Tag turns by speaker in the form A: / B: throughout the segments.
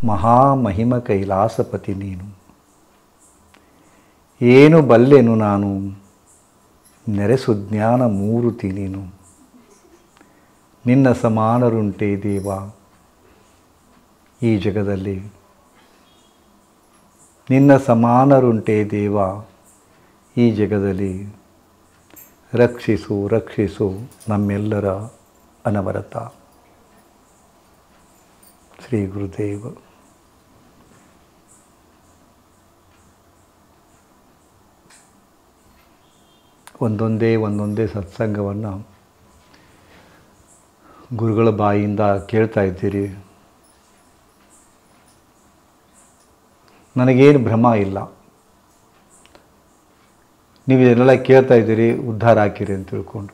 A: ಮಹಾಮಹಿಮ ಕೈಲಾಸಪತಿ ನೀನು ಏನು ಬಲ್ಲೆನು ನಾನು ನೆರೆಸು ಜ್ಞಾನ ಮೂರುತಿ ನೀನು ನಿನ್ನ ಸಮಾನರುಂಟೆ ದೇವ ಈ ಜಗದಲ್ಲಿ ನಿನ್ನ ಸಮಾನರುಂಟೆ ದೇವ ಈ ಜಗದಲ್ಲಿ ರಕ್ಷಿಸು ರಕ್ಷಿಸು ನಮ್ಮೆಲ್ಲರ ಅನವರತ ಶ್ರೀ ಗುರುದೇವ ಒಂದೊಂದೇ ಒಂದೊಂದೇ ಸತ್ಸಂಗವನ್ನು ಗುರುಗಳ ಬಾಯಿಯಿಂದ ಕೇಳ್ತಾ ಇದ್ದೀರಿ ನನಗೇನು ಭ್ರಮ ಇಲ್ಲ ನೀವು ಇದನ್ನೆಲ್ಲ ಕೇಳ್ತಾ ಇದ್ದೀರಿ ಉದ್ಧಾರ ಹಾಕಿರಿ ಅಂತ ತಿಳ್ಕೊಂಡು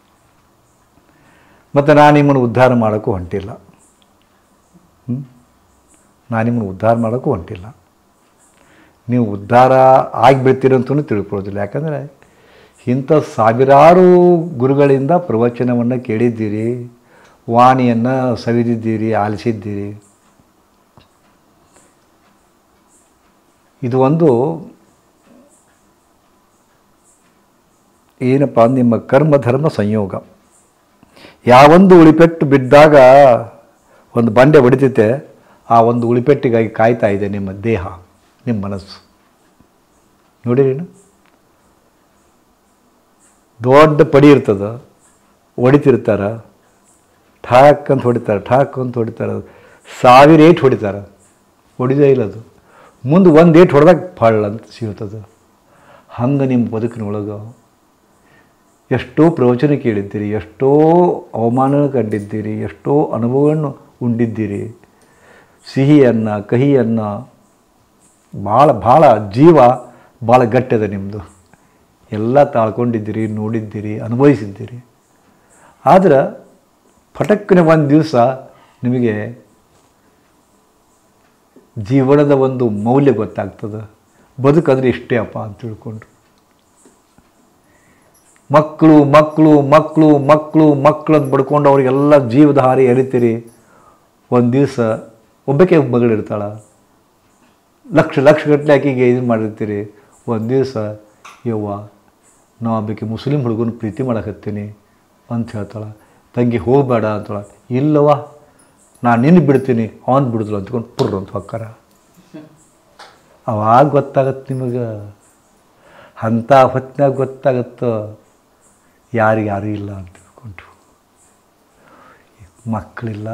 A: ಮತ್ತು ನಾನು ನಿಮ್ಮನ್ನು ಉದ್ಧಾರ ಮಾಡೋಕ್ಕೂ ಹೊಂಟಿಲ್ಲ ಹ್ಮ್? ನಾನು ನಿಮ್ಮನ್ನು ಉದ್ಧಾರ ಮಾಡೋಕ್ಕೂ ಹೊಂಟಿಲ್ಲ ನೀವು ಉದ್ಧಾರ ಆಗಿಬಿಡ್ತೀರಂತೂ ತಿಳ್ಕೊಳ್ಳೋದಿಲ್ಲ ಯಾಕಂದರೆ ಇಂಥ ಸಾವಿರಾರು ಗುರುಗಳಿಂದ ಪ್ರವಚನವನ್ನು ಕೇಳಿದ್ದೀರಿ ವಾಣಿಯನ್ನು ಸವಿದಿದ್ದೀರಿ ಆಲಿಸಿದ್ದೀರಿ ಇದು ಒಂದು ಏನಪ್ಪ ನಿಮ್ಮ ಕರ್ಮಧರ್ಮ ಸಂಯೋಗ ಯಾವೊಂದು ಉಳಿಪೆಟ್ಟು ಬಿದ್ದಾಗ ಒಂದು ಬಂಡೆ ಹೊಡಿತೈತೆ ಆ ಒಂದು ಉಳಿಪೆಟ್ಟಿಗಾಗಿ ಕಾಯ್ತಾ ಇದೆ ನಿಮ್ಮ ದೇಹ ನಿಮ್ಮ ಮನಸ್ಸು ನೋಡಿರೇನು ದೊಡ್ಡ ಪಡಿ ಇರ್ತದ ಹೊಡಿತಿರ್ತಾರ ಠಾಕ್ ಅಂತ ಹೊಡಿತಾರೆ ಠಾಕ್ ಅಂತ ಹೊಡಿತಾರೆ ಸಾವಿರ ಏಟ್ ಹೊಡಿತಾರೆ ಹೊಡಿದೇ ಇಲ್ಲ ಅದು ಮುಂದೆ ಒಂದು ಏಟ್ ಹೊಡೆದಾಗ ಫಳ್ ಅಂತ ಸಿಗ್ತದೆ ಹಂಗೆ ನಿಮ್ಮ ಬದುಕಿನೊಳಗೆ ಎಷ್ಟೋ ಪ್ರವಚನ ಕೇಳಿದ್ದೀರಿ ಎಷ್ಟೋ ಅವಮಾನ ಕಂಡಿದ್ದೀರಿ ಎಷ್ಟೋ ಅನುಭವವನ್ನು ಉಂಡಿದ್ದೀರಿ ಸಿಹಿಯನ್ನು ಕಹಿಯನ್ನು ಭಾಳ ಭಾಳ ಜೀವ ಭಾಳ ಗಟ್ಟಿದೆ ನಿಮ್ಮದು ಎಲ್ಲ ತಾಳ್ಕೊಂಡಿದ್ದೀರಿ ನೋಡಿದ್ದೀರಿ ಅನುಭವಿಸಿದ್ದೀರಿ ಆದ್ರೆ ಪಟಕ್ಕನೆ ಒಂದು ದಿವಸ ನಿಮಗೆ ಜೀವನದ ಒಂದು ಮೌಲ್ಯ ಗೊತ್ತಾಗ್ತದೆ ಬದುಕಂದ್ರೆ ಇಷ್ಟೇ ಅಪ್ಪ ಅಂತ ತಿಳ್ಕೊಂಡು ಮಕ್ಕಳು ಮಕ್ಕಳು ಮಕ್ಕಳು ಮಕ್ಕಳು ಮಕ್ಕಳು ಅಂತ ಬಡ್ಕೊಂಡು ಅವರಿಗೆಲ್ಲ ಜೀವದ ಹಾರಿ ಎರಿತೀರಿ ಒಂದು ದಿವಸ ಒಬ್ಬಕ್ಕೆ ಮಗಳಿರ್ತಾಳ ಲಕ್ಷ ಲಕ್ಷ ಗಟ್ಟಲೆ ಆಕೆಗೆ ಇದು ಮಾಡಿರ್ತೀರಿ ಒಂದು ದಿವಸ ಯವ್ವ ನಾವು ಒಬ್ಬಕ್ಕೆ ಮುಸ್ಲಿಂ ಹುಡುಗನ ಪ್ರೀತಿ ಮಾಡಕತ್ತೀನಿ ಅಂತ ಹೇಳ್ತಾಳೆ ತಂಗಿ ಹೋಗಬೇಡ ಅಂತಾಳ ಇಲ್ಲವ ನಾನು ನಿನ್ನ ಬಿಡ್ತೀನಿ ಅವನು ಬಿಡಿದ್ರು ಅಂದ್ಕೊಂಡು ಪುರ್ರ ಅಂತ ಹೊಕ್ಕಾರ ಅವಾಗ ಗೊತ್ತಾಗತ್ತೆ ನಿಮಗೆ ಅಂಥ ಹೊತ್ತಿನಾಗ ಗೊತ್ತಾಗತ್ತೋ ಯಾರಿಗೆ ಯಾರೂ ಇಲ್ಲ ಅಂತ ತಿಳ್ಕೊಂಡು ಮಕ್ಕಳಿಲ್ಲ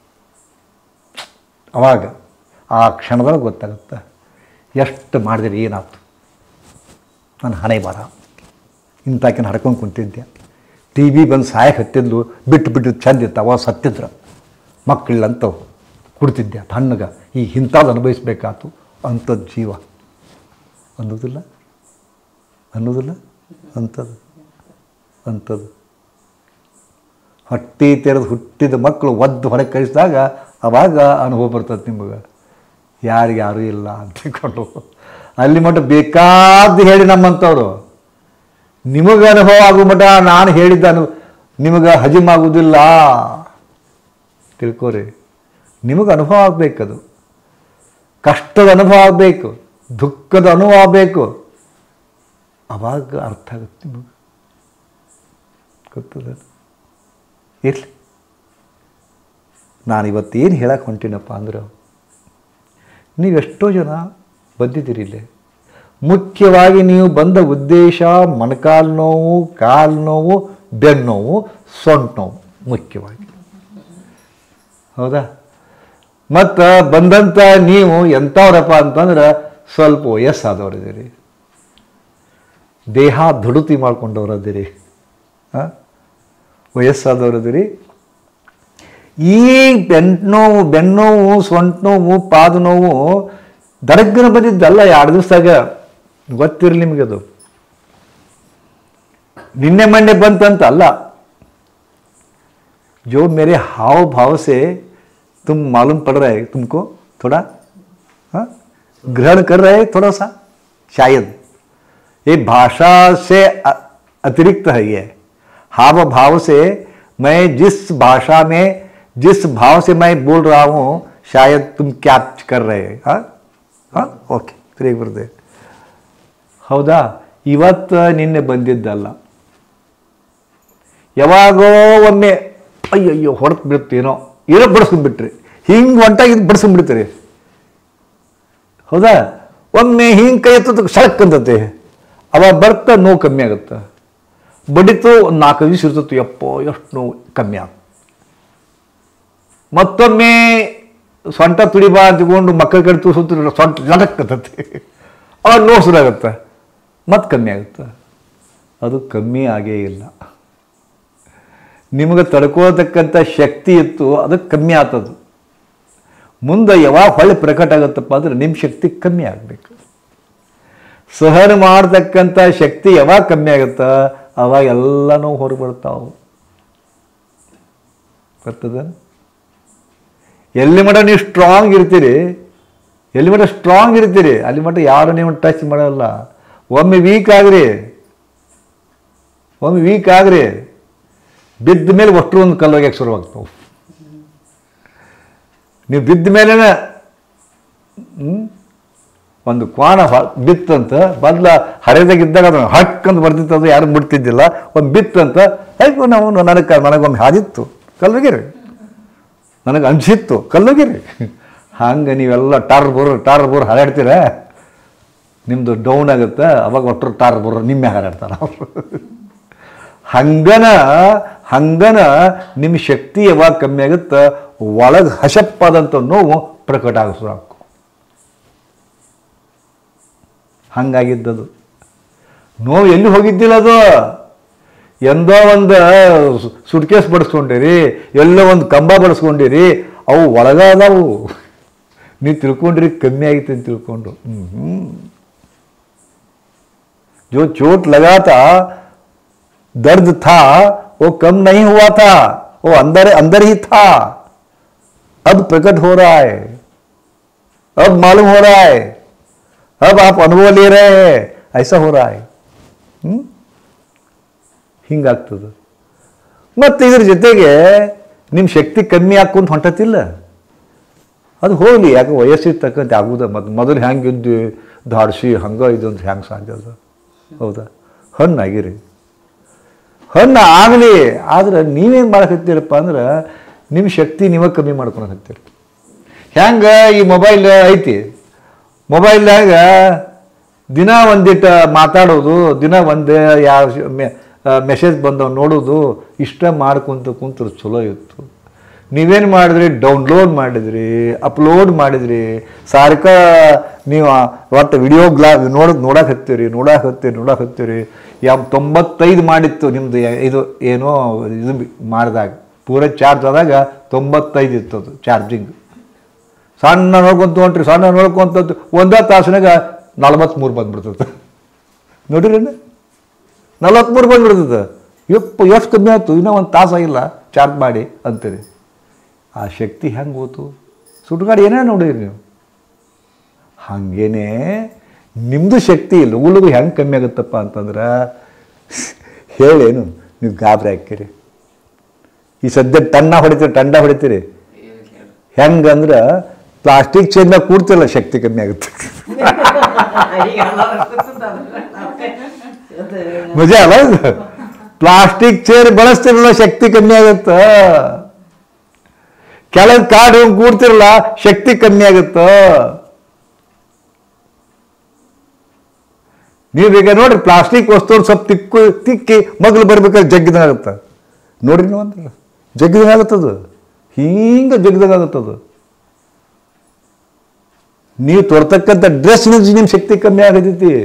A: ಅವಾಗ ಆ ಕ್ಷಣದೊಳಗೆ ಗೊತ್ತಾಗುತ್ತೆ ಎಷ್ಟು ಮಾಡಿದ್ರೆ ಏನಾಯ್ತು ನನ್ನ ಹಣೆ ಬರ ಇಂಥಾಕಿನ ಹಡ್ಕೊಂಡು ಕುಂತಿದ್ದೆ ಟಿ ವಿ ಬಂದು ಸಾಯಕ್ಕೆ ಹತ್ತಿದ್ಲು ಬಿಟ್ಟು ಬಿಟ್ಟು ಚಂದ ಇತ್ತು ಅವಾಗ ಸತ್ತಿದ್ರು ಮಕ್ಕಳಿಲ್ಲಂತ ಕುಡ್ತಿದ್ದೆ ತಣ್ಣಗೆ ಈ ಇಂಥದ್ದು ಅನುಭವಿಸ್ಬೇಕಾತು ಅಂಥದ್ದು ಜೀವ ಅನ್ನೋದಿಲ್ಲ ಅನ್ನೋದಿಲ್ಲ ಅಂಥದ್ದು ಅಂಥದ್ದು ಹೊಟ್ಟೆ ತೆರೆದು ಹುಟ್ಟಿದ ಮಕ್ಕಳು ಒದ್ದು ಹೊರಗೆ ಕಳಿಸಿದಾಗ ಅವಾಗ ಅನುಭವ ಬರ್ತದೆ ನಿಮಗೆ ಯಾರಿಗೆ ಯಾರೂ ಇಲ್ಲ ಅಂತ ತಿಳ್ಕೊಂಡು ಅಲ್ಲಿ ಮಟ್ಟ ಬೇಕಾದ್ದು ಹೇಳಿ ನಮ್ಮಂಥವ್ರು ನಿಮಗೆ ಅನುಭವ ಆಗೋ ಮಟ್ಟ ನಾನು ಹೇಳಿದ್ದ ಅನು ನಿಮಗೆ ಹಜಿಮಾಗುವುದಿಲ್ಲ ತಿಳ್ಕೋರಿ ನಿಮಗೆ ಅನುಭವ ಆಗಬೇಕದು ಕಷ್ಟದ ಅನುಭವ ಆಗಬೇಕು ದುಃಖದ ಅನುಭವ ಆಗಬೇಕು ಅವಾಗ ಅರ್ಥ ಆಗುತ್ತೆ ನಿಮಗೆ ಗೊತ್ತದ ಇರಲಿ ನಾನು ಇವತ್ತೇನು ಹೇಳಕ್ಕೆ ಹೊಂಟೀನಪ್ಪ ಅಂದ್ರೆ ನೀವೆಷ್ಟೋ ಜನ ಬಂದಿದ್ದೀರಿ ಇಲ್ಲಿ ಮುಖ್ಯವಾಗಿ ನೀವು ಬಂದ ಉದ್ದೇಶ ಮೊಣಕಾಲು ನೋವು ಕಾಲು ನೋವು ಬೆನ್ನು ನೋವು ಸೊಂಟ ನೋವು ಮುಖ್ಯವಾಗಿ ಹೌದಾ ಮತ್ತು ಬಂದಂಥ ನೀವು ಎಂಥವ್ರಪ್ಪ ಅಂತಂದ್ರೆ ಸ್ವಲ್ಪ ವಯಸ್ಸಾದವ್ರಿದ್ದೀರಿ ದೇಹ ದುಡುತಿ ಮಾಡ್ಕೊಂಡವ್ರದಿರಿ ಹಾಂ ವಯಸ್ಸಾದವ್ರದಿರಿ ಈ ಬೆನ್ನೋವು ಬೆನ್ನೋವು ಸೊಂಟ ನೋವು ಪಾದ ನೋವು ದರಗ್ಗನ ಬಂದಿದ್ದಲ್ಲ ಎರಡು ದಿವಸದಾಗ ಗೊತ್ತಿರಲಿ ನಿಮಗೆ ಅದು ನಿನ್ನೆ ಮೊನ್ನೆ ಬಂತಂತ ಅಲ್ಲ जो मेरे हाव भाव से तुम मालूम पड़ रहा है तुमको थोड़ा हाँ ग्रहण कर रहे हैं थोड़ा सा शायद ये भाषा से अ- अतिरिक्त है ये हाव भाव से मैं जिस भाषा में जिस भाव से मैं बोल रहा हूँ ಶಾಯದ್ ತುಮ್ ಕ್ಯಾಚ್ ಕರ್ ರಹೆ ಹಾಂ ಹಾಂ ಓಕೆ ಸರಿಯಾಗಿ ಬರ್ತದೆ ಹೌದಾ ಇವತ್ತು ನಿನ್ನೆ ಬಂದಿದ್ದಲ್ಲ ಯಾವಾಗೋ ಒಮ್ಮೆ ಅಯ್ಯಯ್ಯೋ ಹೊಡೆದು ಬಿಡುತ್ತೇನೋ ಏನೋ ಬಡಿಸ್ಕೊಂಡ್ಬಿಟ್ರಿ ಹಿಂಗೆ ಹೊಂಟಾಗಿ ಬಡಿಸ್ಕೊಂಡ್ಬಿಡ್ತೀರಿ ಹೌದಾ ಒಮ್ಮೆ ಹಿಂಗೆ ಕೈ ಎತ್ತದ ಸಳಕ್ ಅಂತತೆ ಅವಾಗ ಬರ್ತಾ ನೋವು ಕಮ್ಮಿ ಆಗುತ್ತೆ ಬಡಿತು ಒಂದು ನಾಲ್ಕು ದಿವಸ ಇರ್ತತ್ತು ಯಪ್ಪೋ ಎಷ್ಟು ನೋವು ಕಮ್ಮಿ ಆಗುತ್ತೆ ಮತ್ತೊಮ್ಮೆ ಸೊಂಟ ತುಡಿಬಾ ಅಂತ್ಕೊಂಡು ಮಕ್ಕಳ ಕಡೆ ತೂಸುತ್ತ ಸೊಂಟ ಲಟಕ್ಕತ್ತತಿ ಅವಾಗ ನೋವು ಶುರುವಾಗುತ್ತೆ ಮತ್ತೆ ಕಮ್ಮಿ ಆಗುತ್ತೆ ಅದು ಕಮ್ಮಿ ಆಗೇ ಇಲ್ಲ ನಿಮಗೆ ತಡ್ಕೋತಕ್ಕಂಥ ಶಕ್ತಿ ಇತ್ತು ಅದು ಕಮ್ಮಿ ಆಗ್ತದು ಮುಂದೆ ಯಾವಾಗ ಹೊಳ್ಳಿ ಪ್ರಕಟ ಆಗುತ್ತಪ್ಪ ಅಂದ್ರೆ ನಿಮ್ಮ ಶಕ್ತಿ ಕಮ್ಮಿ ಆಗಬೇಕು ಸಹನ ಮಾಡ್ತಕ್ಕಂಥ ಶಕ್ತಿ ಯಾವಾಗ ಕಮ್ಮಿ ಆಗುತ್ತಾ ಅವಾಗ ಎಲ್ಲನೂ ಹೊರಬರ್ತಾವು ಬರ್ತದ ಎಲ್ಲಿ ಮಟ ನೀವು ಸ್ಟ್ರಾಂಗ್ ಇರ್ತೀರಿ ಎಲ್ಲಿ ಮಟ ಸ್ಟ್ರಾಂಗ್ ಇರ್ತೀರಿ ಅಲ್ಲಿ ಮಟ ಯಾರು ನೀವು ಟಚ್ ಮಾಡಲ್ಲ ಒಮ್ಮೆ ವೀಕ್ ಆಗ್ರಿ ಒಮ್ಮೆ ವೀಕ್ ಆಗ್ರಿ ಬಿದ್ದ ಮೇಲೆ ಒಟ್ಟರು ಒಂದು ಕಲ್ಲೋಗ್ಯಾಕೆ ಶುರುವಾಗ್ತಾವೆ ನೀವು ಬಿದ್ದ ಮೇಲೆನ ಒಂದು ಕ್ವಾಣ ಹ- ಬಿತ್ತಂತ ಬದಲ ಹರಿದಾಗಿದ್ದಾಗ ಅದು ಹಕ್ ಅಂತ ಬರ್ತಿತ್ತು ಅದು ಯಾರು ಮುಟ್ತಿದ್ದಿಲ್ಲ ಒಂದು ಬಿತ್ತಂತ ಹೇಗೂ ನಾವು ನನಗೆ ನನಗೊಮ್ಮೆ ಹಾದಿತ್ತು ಕಲ್ಲೋಗಿರಿ ನನಗೆ ಅನ್ಸಿತ್ತು ಕಲ್ಲೋಗಿರಿ ಹಂಗೆ ನೀವೆಲ್ಲ ಟಾರ್ ಬೋರ್ ಟಾರ್ ಬೋರ್ ಹಾರಾಡ್ತೀರ ನಿಮ್ಮದು ಡೌನ್ ಆಗುತ್ತೆ ಅವಾಗ ಒಟ್ಟರು ಟಾರ್ ಬೋರ್ ನಿಮ್ಮೆ ಹಾರಾಡ್ತಾರೆ ಅವರು ಹಂಗನ ಹಂಗನ ನಿಮ್ಮ ಶಕ್ತಿ ಯಾವಾಗ ಕಮ್ಮಿ ಆಗುತ್ತೆ ಒಳಗೆ ಹಸಪ್ಪಾದಂಥ ನೋವು ಪ್ರಕಟ ಆಗ ಶುರು ಆಗ್ಕೊ ಹಂಗಾಗಿದ್ದದು ನೋವು ಎಲ್ಲಿ ಹೋಗಿದ್ದಿಲ್ಲ ಅದು ಎಂದೋ ಒಂದು ಸುಟ್ಕೇಸ್ ಬಡಿಸ್ಕೊಂಡಿರಿ ಎಲ್ಲೋ ಒಂದು ಕಂಬ ಬಡಿಸ್ಕೊಂಡಿರಿ ಅವು ಒಳಗಾದವು ನೀವು ತಿಳ್ಕೊಂಡ್ರಿ ಕಮ್ಮಿ ಆಗಿತ್ತು ಅಂತ ತಿಳ್ಕೊಂಡು ಹ್ಞೂ ಹ್ಞೂ जो चोट लगा था दर्द था वो कम नहीं हुआ था वो अंदर अंदर ही था अब प्रकट हो रहा है अब मालूम हो रहा है अब आप अनुभव ले रहे हैं ऐसा हो रहा है ಹ್ಮ್? ಹಿಂಗಾಗ್ತದೆ ಮತ್ತು ಇದ್ರ ಜೊತೆಗೆ ನಿಮ್ಮ ಶಕ್ತಿ ಕಮ್ಮಿ ಆಕ್ಕೊಂತ ಹೊಂಟತಿಲ್ಲ ಅದು ಹೋಗಲಿ ಯಾಕೆ ವಯಸ್ಸಿಗೆ ತಕ್ಕಂತೆ ಆಗುದ ಮತ್ತು ಮೊದಲು ಹೆಂಗೆ ಇದ್ದು ಧಾಡ್ಸಿ ಹಂಗೆ ಇದು ಅಂತ ಹೆಂಗೆ ಸಾಧ್ಯ ಅದ ಹೌದಾ ಹಣ್ಣಾಗಿರಿ ಹಣ್ಣು ಆಗಲಿ ಆದ್ರೆ ನೀವೇನು ಮಾಡಕತ್ತೀರಪ್ಪ ಅಂದ್ರೆ ನಿಮ್ಮ ಶಕ್ತಿ ನೀವೇ ಕಮ್ಮಿ ಮಾಡ್ಕೊಳಕತ್ತೀರಿ ಹೆಂಗೆ ಈ ಮೊಬೈಲ್ ಐತಿ ಮೊಬೈಲ್ದಾಗ ದಿನ ಒಂದಿಟ್ಟು ಮಾತಾಡೋದು ದಿನ ಒಂದು ಯಾವ ಮೆಸೇಜ್ ಬಂದವು ನೋಡೋದು ಇಷ್ಟ ಮಾಡ್ಕೊಂತ ಕುಂತ್ರೆ ಚಲೋ ಇತ್ತು ನೀವೇನು ಮಾಡಿದ್ರಿ ಡೌನ್ಲೋಡ್ ಮಾಡಿದ್ರಿ ಅಪ್ಲೋಡ್ ಮಾಡಿದ್ರಿ ಸಾರ್ಕ ನೀವು ಒಟ್ಟು ವಿಡಿಯೋ ಗ್ಲಾ ನೋಡೋದು ನೋಡಕ್ಕೆ ಹತ್ತೀರಿ ನೋಡಕ್ಕೆ ಹತ್ತೀರಿ ನೋಡಕ್ಕೆ ಹತ್ತೀರಿ ಯಾವ ತೊಂಬತ್ತೈದು ಮಾಡಿತ್ತು ನಿಮ್ಮದು ಇದು ಏನೋ ಇದು ಮಾಡಿದಾಗ ಪೂರ ಚಾರ್ಜ್ ಆದಾಗ ತೊಂಬತ್ತೈದು ಇತ್ತು ಅದು ಚಾರ್ಜಿಂಗ್ ಸಣ್ಣ ನೋಡ್ಕೊಂತ ಹೊಂಟ್ರಿ ಸಣ್ಣ ನೋಡ್ಕೊಂತ ಒಂದೇ ತಾಸಿನಾಗ ನಲ್ವತ್ತ್ಮೂರು ಬಂದ್ಬಿಡ್ತದೆ ನೋಡಿರಿ ನಲ್ವತ್ತ್ಮೂರು ಬಂದ್ಬಿಡ್ತದೆ ಯಪ್ಪ ಎಷ್ಟು ಕಮ್ಮಿ ಆಯ್ತು ಇನ್ನೂ ಒಂದು ತಾಸಾಗಿಲ್ಲ ಚಾರ್ಜ್ ಮಾಡಿ ಅಂತೀರಿ ಆ ಶಕ್ತಿ ಹೆಂಗೆ ಹೋತು ಸುಟ್ಗಾಡಿ ಏನೇ ನೋಡಿರಿ ನೀವು ಹಾಗೇನೆ ನಿಮ್ಮದು ಶಕ್ತಿ ಲಗು ಲಗು ಹೆಂಗೆ ಕಮ್ಮಿ ಆಗುತ್ತಪ್ಪ ಅಂತಂದ್ರೆ ಹೇಳೇನು ನೀವು ಗಾಬರಿ ಹಾಕಿರಿ ಈ ಸದ್ಯ ಟನ್ನ ಹೊಡಿತೀರಿ ಟಂಡ ಹೊಡಿತೀರಿ ಹೆಂಗಂದ್ರೆ ಪ್ಲಾಸ್ಟಿಕ್ ಚೇರ್ನಾಗ ಕೂಡ್ತಿರಲ್ಲ ಶಕ್ತಿ ಕಮ್ಮಿ ಆಗುತ್ತೆ ಮಜಾ ಅಲ್ಲ ಇದು? ಪ್ಲಾಸ್ಟಿಕ್ ಚೇರ್ ಬಳಸ್ತಿರಲ್ಲ ಶಕ್ತಿ ಕಮ್ಮಿ ಆಗುತ್ತ ಕೆಳಗೆ ಕಾಡು ಕೂಡ್ತಿರಲ್ಲ ಶಕ್ತಿ ಕಮ್ಮಿ ಆಗುತ್ತ ನೀವು ಈಗ ನೋಡ್ರಿ ಪ್ಲಾಸ್ಟಿಕ್ ವಸ್ತು ಸ್ವಲ್ಪ ತಿಕ್ಕು ತಿಕ್ಕಿ ಮಗ್ಲು ಬರ್ಬೇಕಾದ್ರೆ ಜಗ್ಗಿದಂಗಾಗುತ್ತ ನೋಡ್ರಿ ನೀವು ಅಂತ ಜಗ್ಗಿದಂಗಾಗುತ್ತದು ಹಿಂಗೆ ಜಗ್ಗಿದಂಗಾಗುತ್ತದು ನೀವು ತೊಡ್ತಕ್ಕಂಥ ಡ್ರೆಸ್ ನಿಮ್ಮ ಶಕ್ತಿ ಕಮ್ಮಿ ಆಗತೈತಿ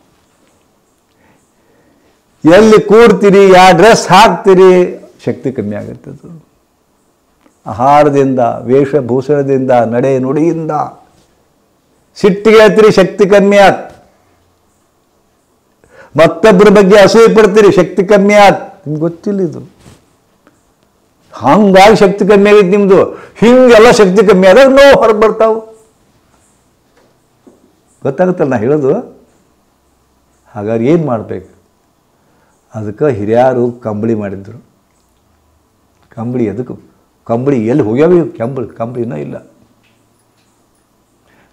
A: ಎಲ್ಲಿ ಕೂಡ್ತೀರಿ ಯಾವ ಡ್ರೆಸ್ ಹಾಕ್ತೀರಿ ಶಕ್ತಿ ಕಮ್ಮಿ ಆಗುತ್ತೆ ಅದು ಆಹಾರದಿಂದ ವೇಷಭೂಷಣದಿಂದ ನಡೆ ನುಡಿಯಿಂದ ಸಿಟ್ಟಿಗೆ ಹೇಳ್ತೀರಿ ಶಕ್ತಿ ಕಮ್ಮಿ ಆತ್ ಮತ್ತೊಬ್ಬರ ಬಗ್ಗೆ ಅಸೂಯೆ ಪಡ್ತೀರಿ ಶಕ್ತಿ ಕಮ್ಮಿ ಆತ್ ನಿಮ್ಗೆ ಗೊತ್ತಿಲ್ಲ ಇದು ಹಂಗಾಗಿ ಶಕ್ತಿ ಕಮ್ಮಿ ಆಗೈತೆ ನಿಮ್ಮದು ಹಿಂಗೆಲ್ಲ ಶಕ್ತಿ ಕಮ್ಮಿ ಆದಾಗ ನೋವು ಹೊರಗೆ ಬರ್ತಾವು ಗೊತ್ತಾಗುತ್ತಲ್ಲ ನಾ ಹೇಳೋದು ಹಾಗಾದ್ರೆ ಏನು ಮಾಡಬೇಕು ಅದಕ್ಕೆ ಹಿರಿಯರು ಕಂಬಳಿ ಮಾಡಿದ್ರು ಕಂಬಳಿ ಅದಕ್ಕೆ ಕಂಬಳಿ ಎಲ್ಲಿ ಹೋಗ್ಯಾವ ಇವು ಕಂಬಳಿ ಕಂಬಳಿ ಇನ್ನೂ ಇಲ್ಲ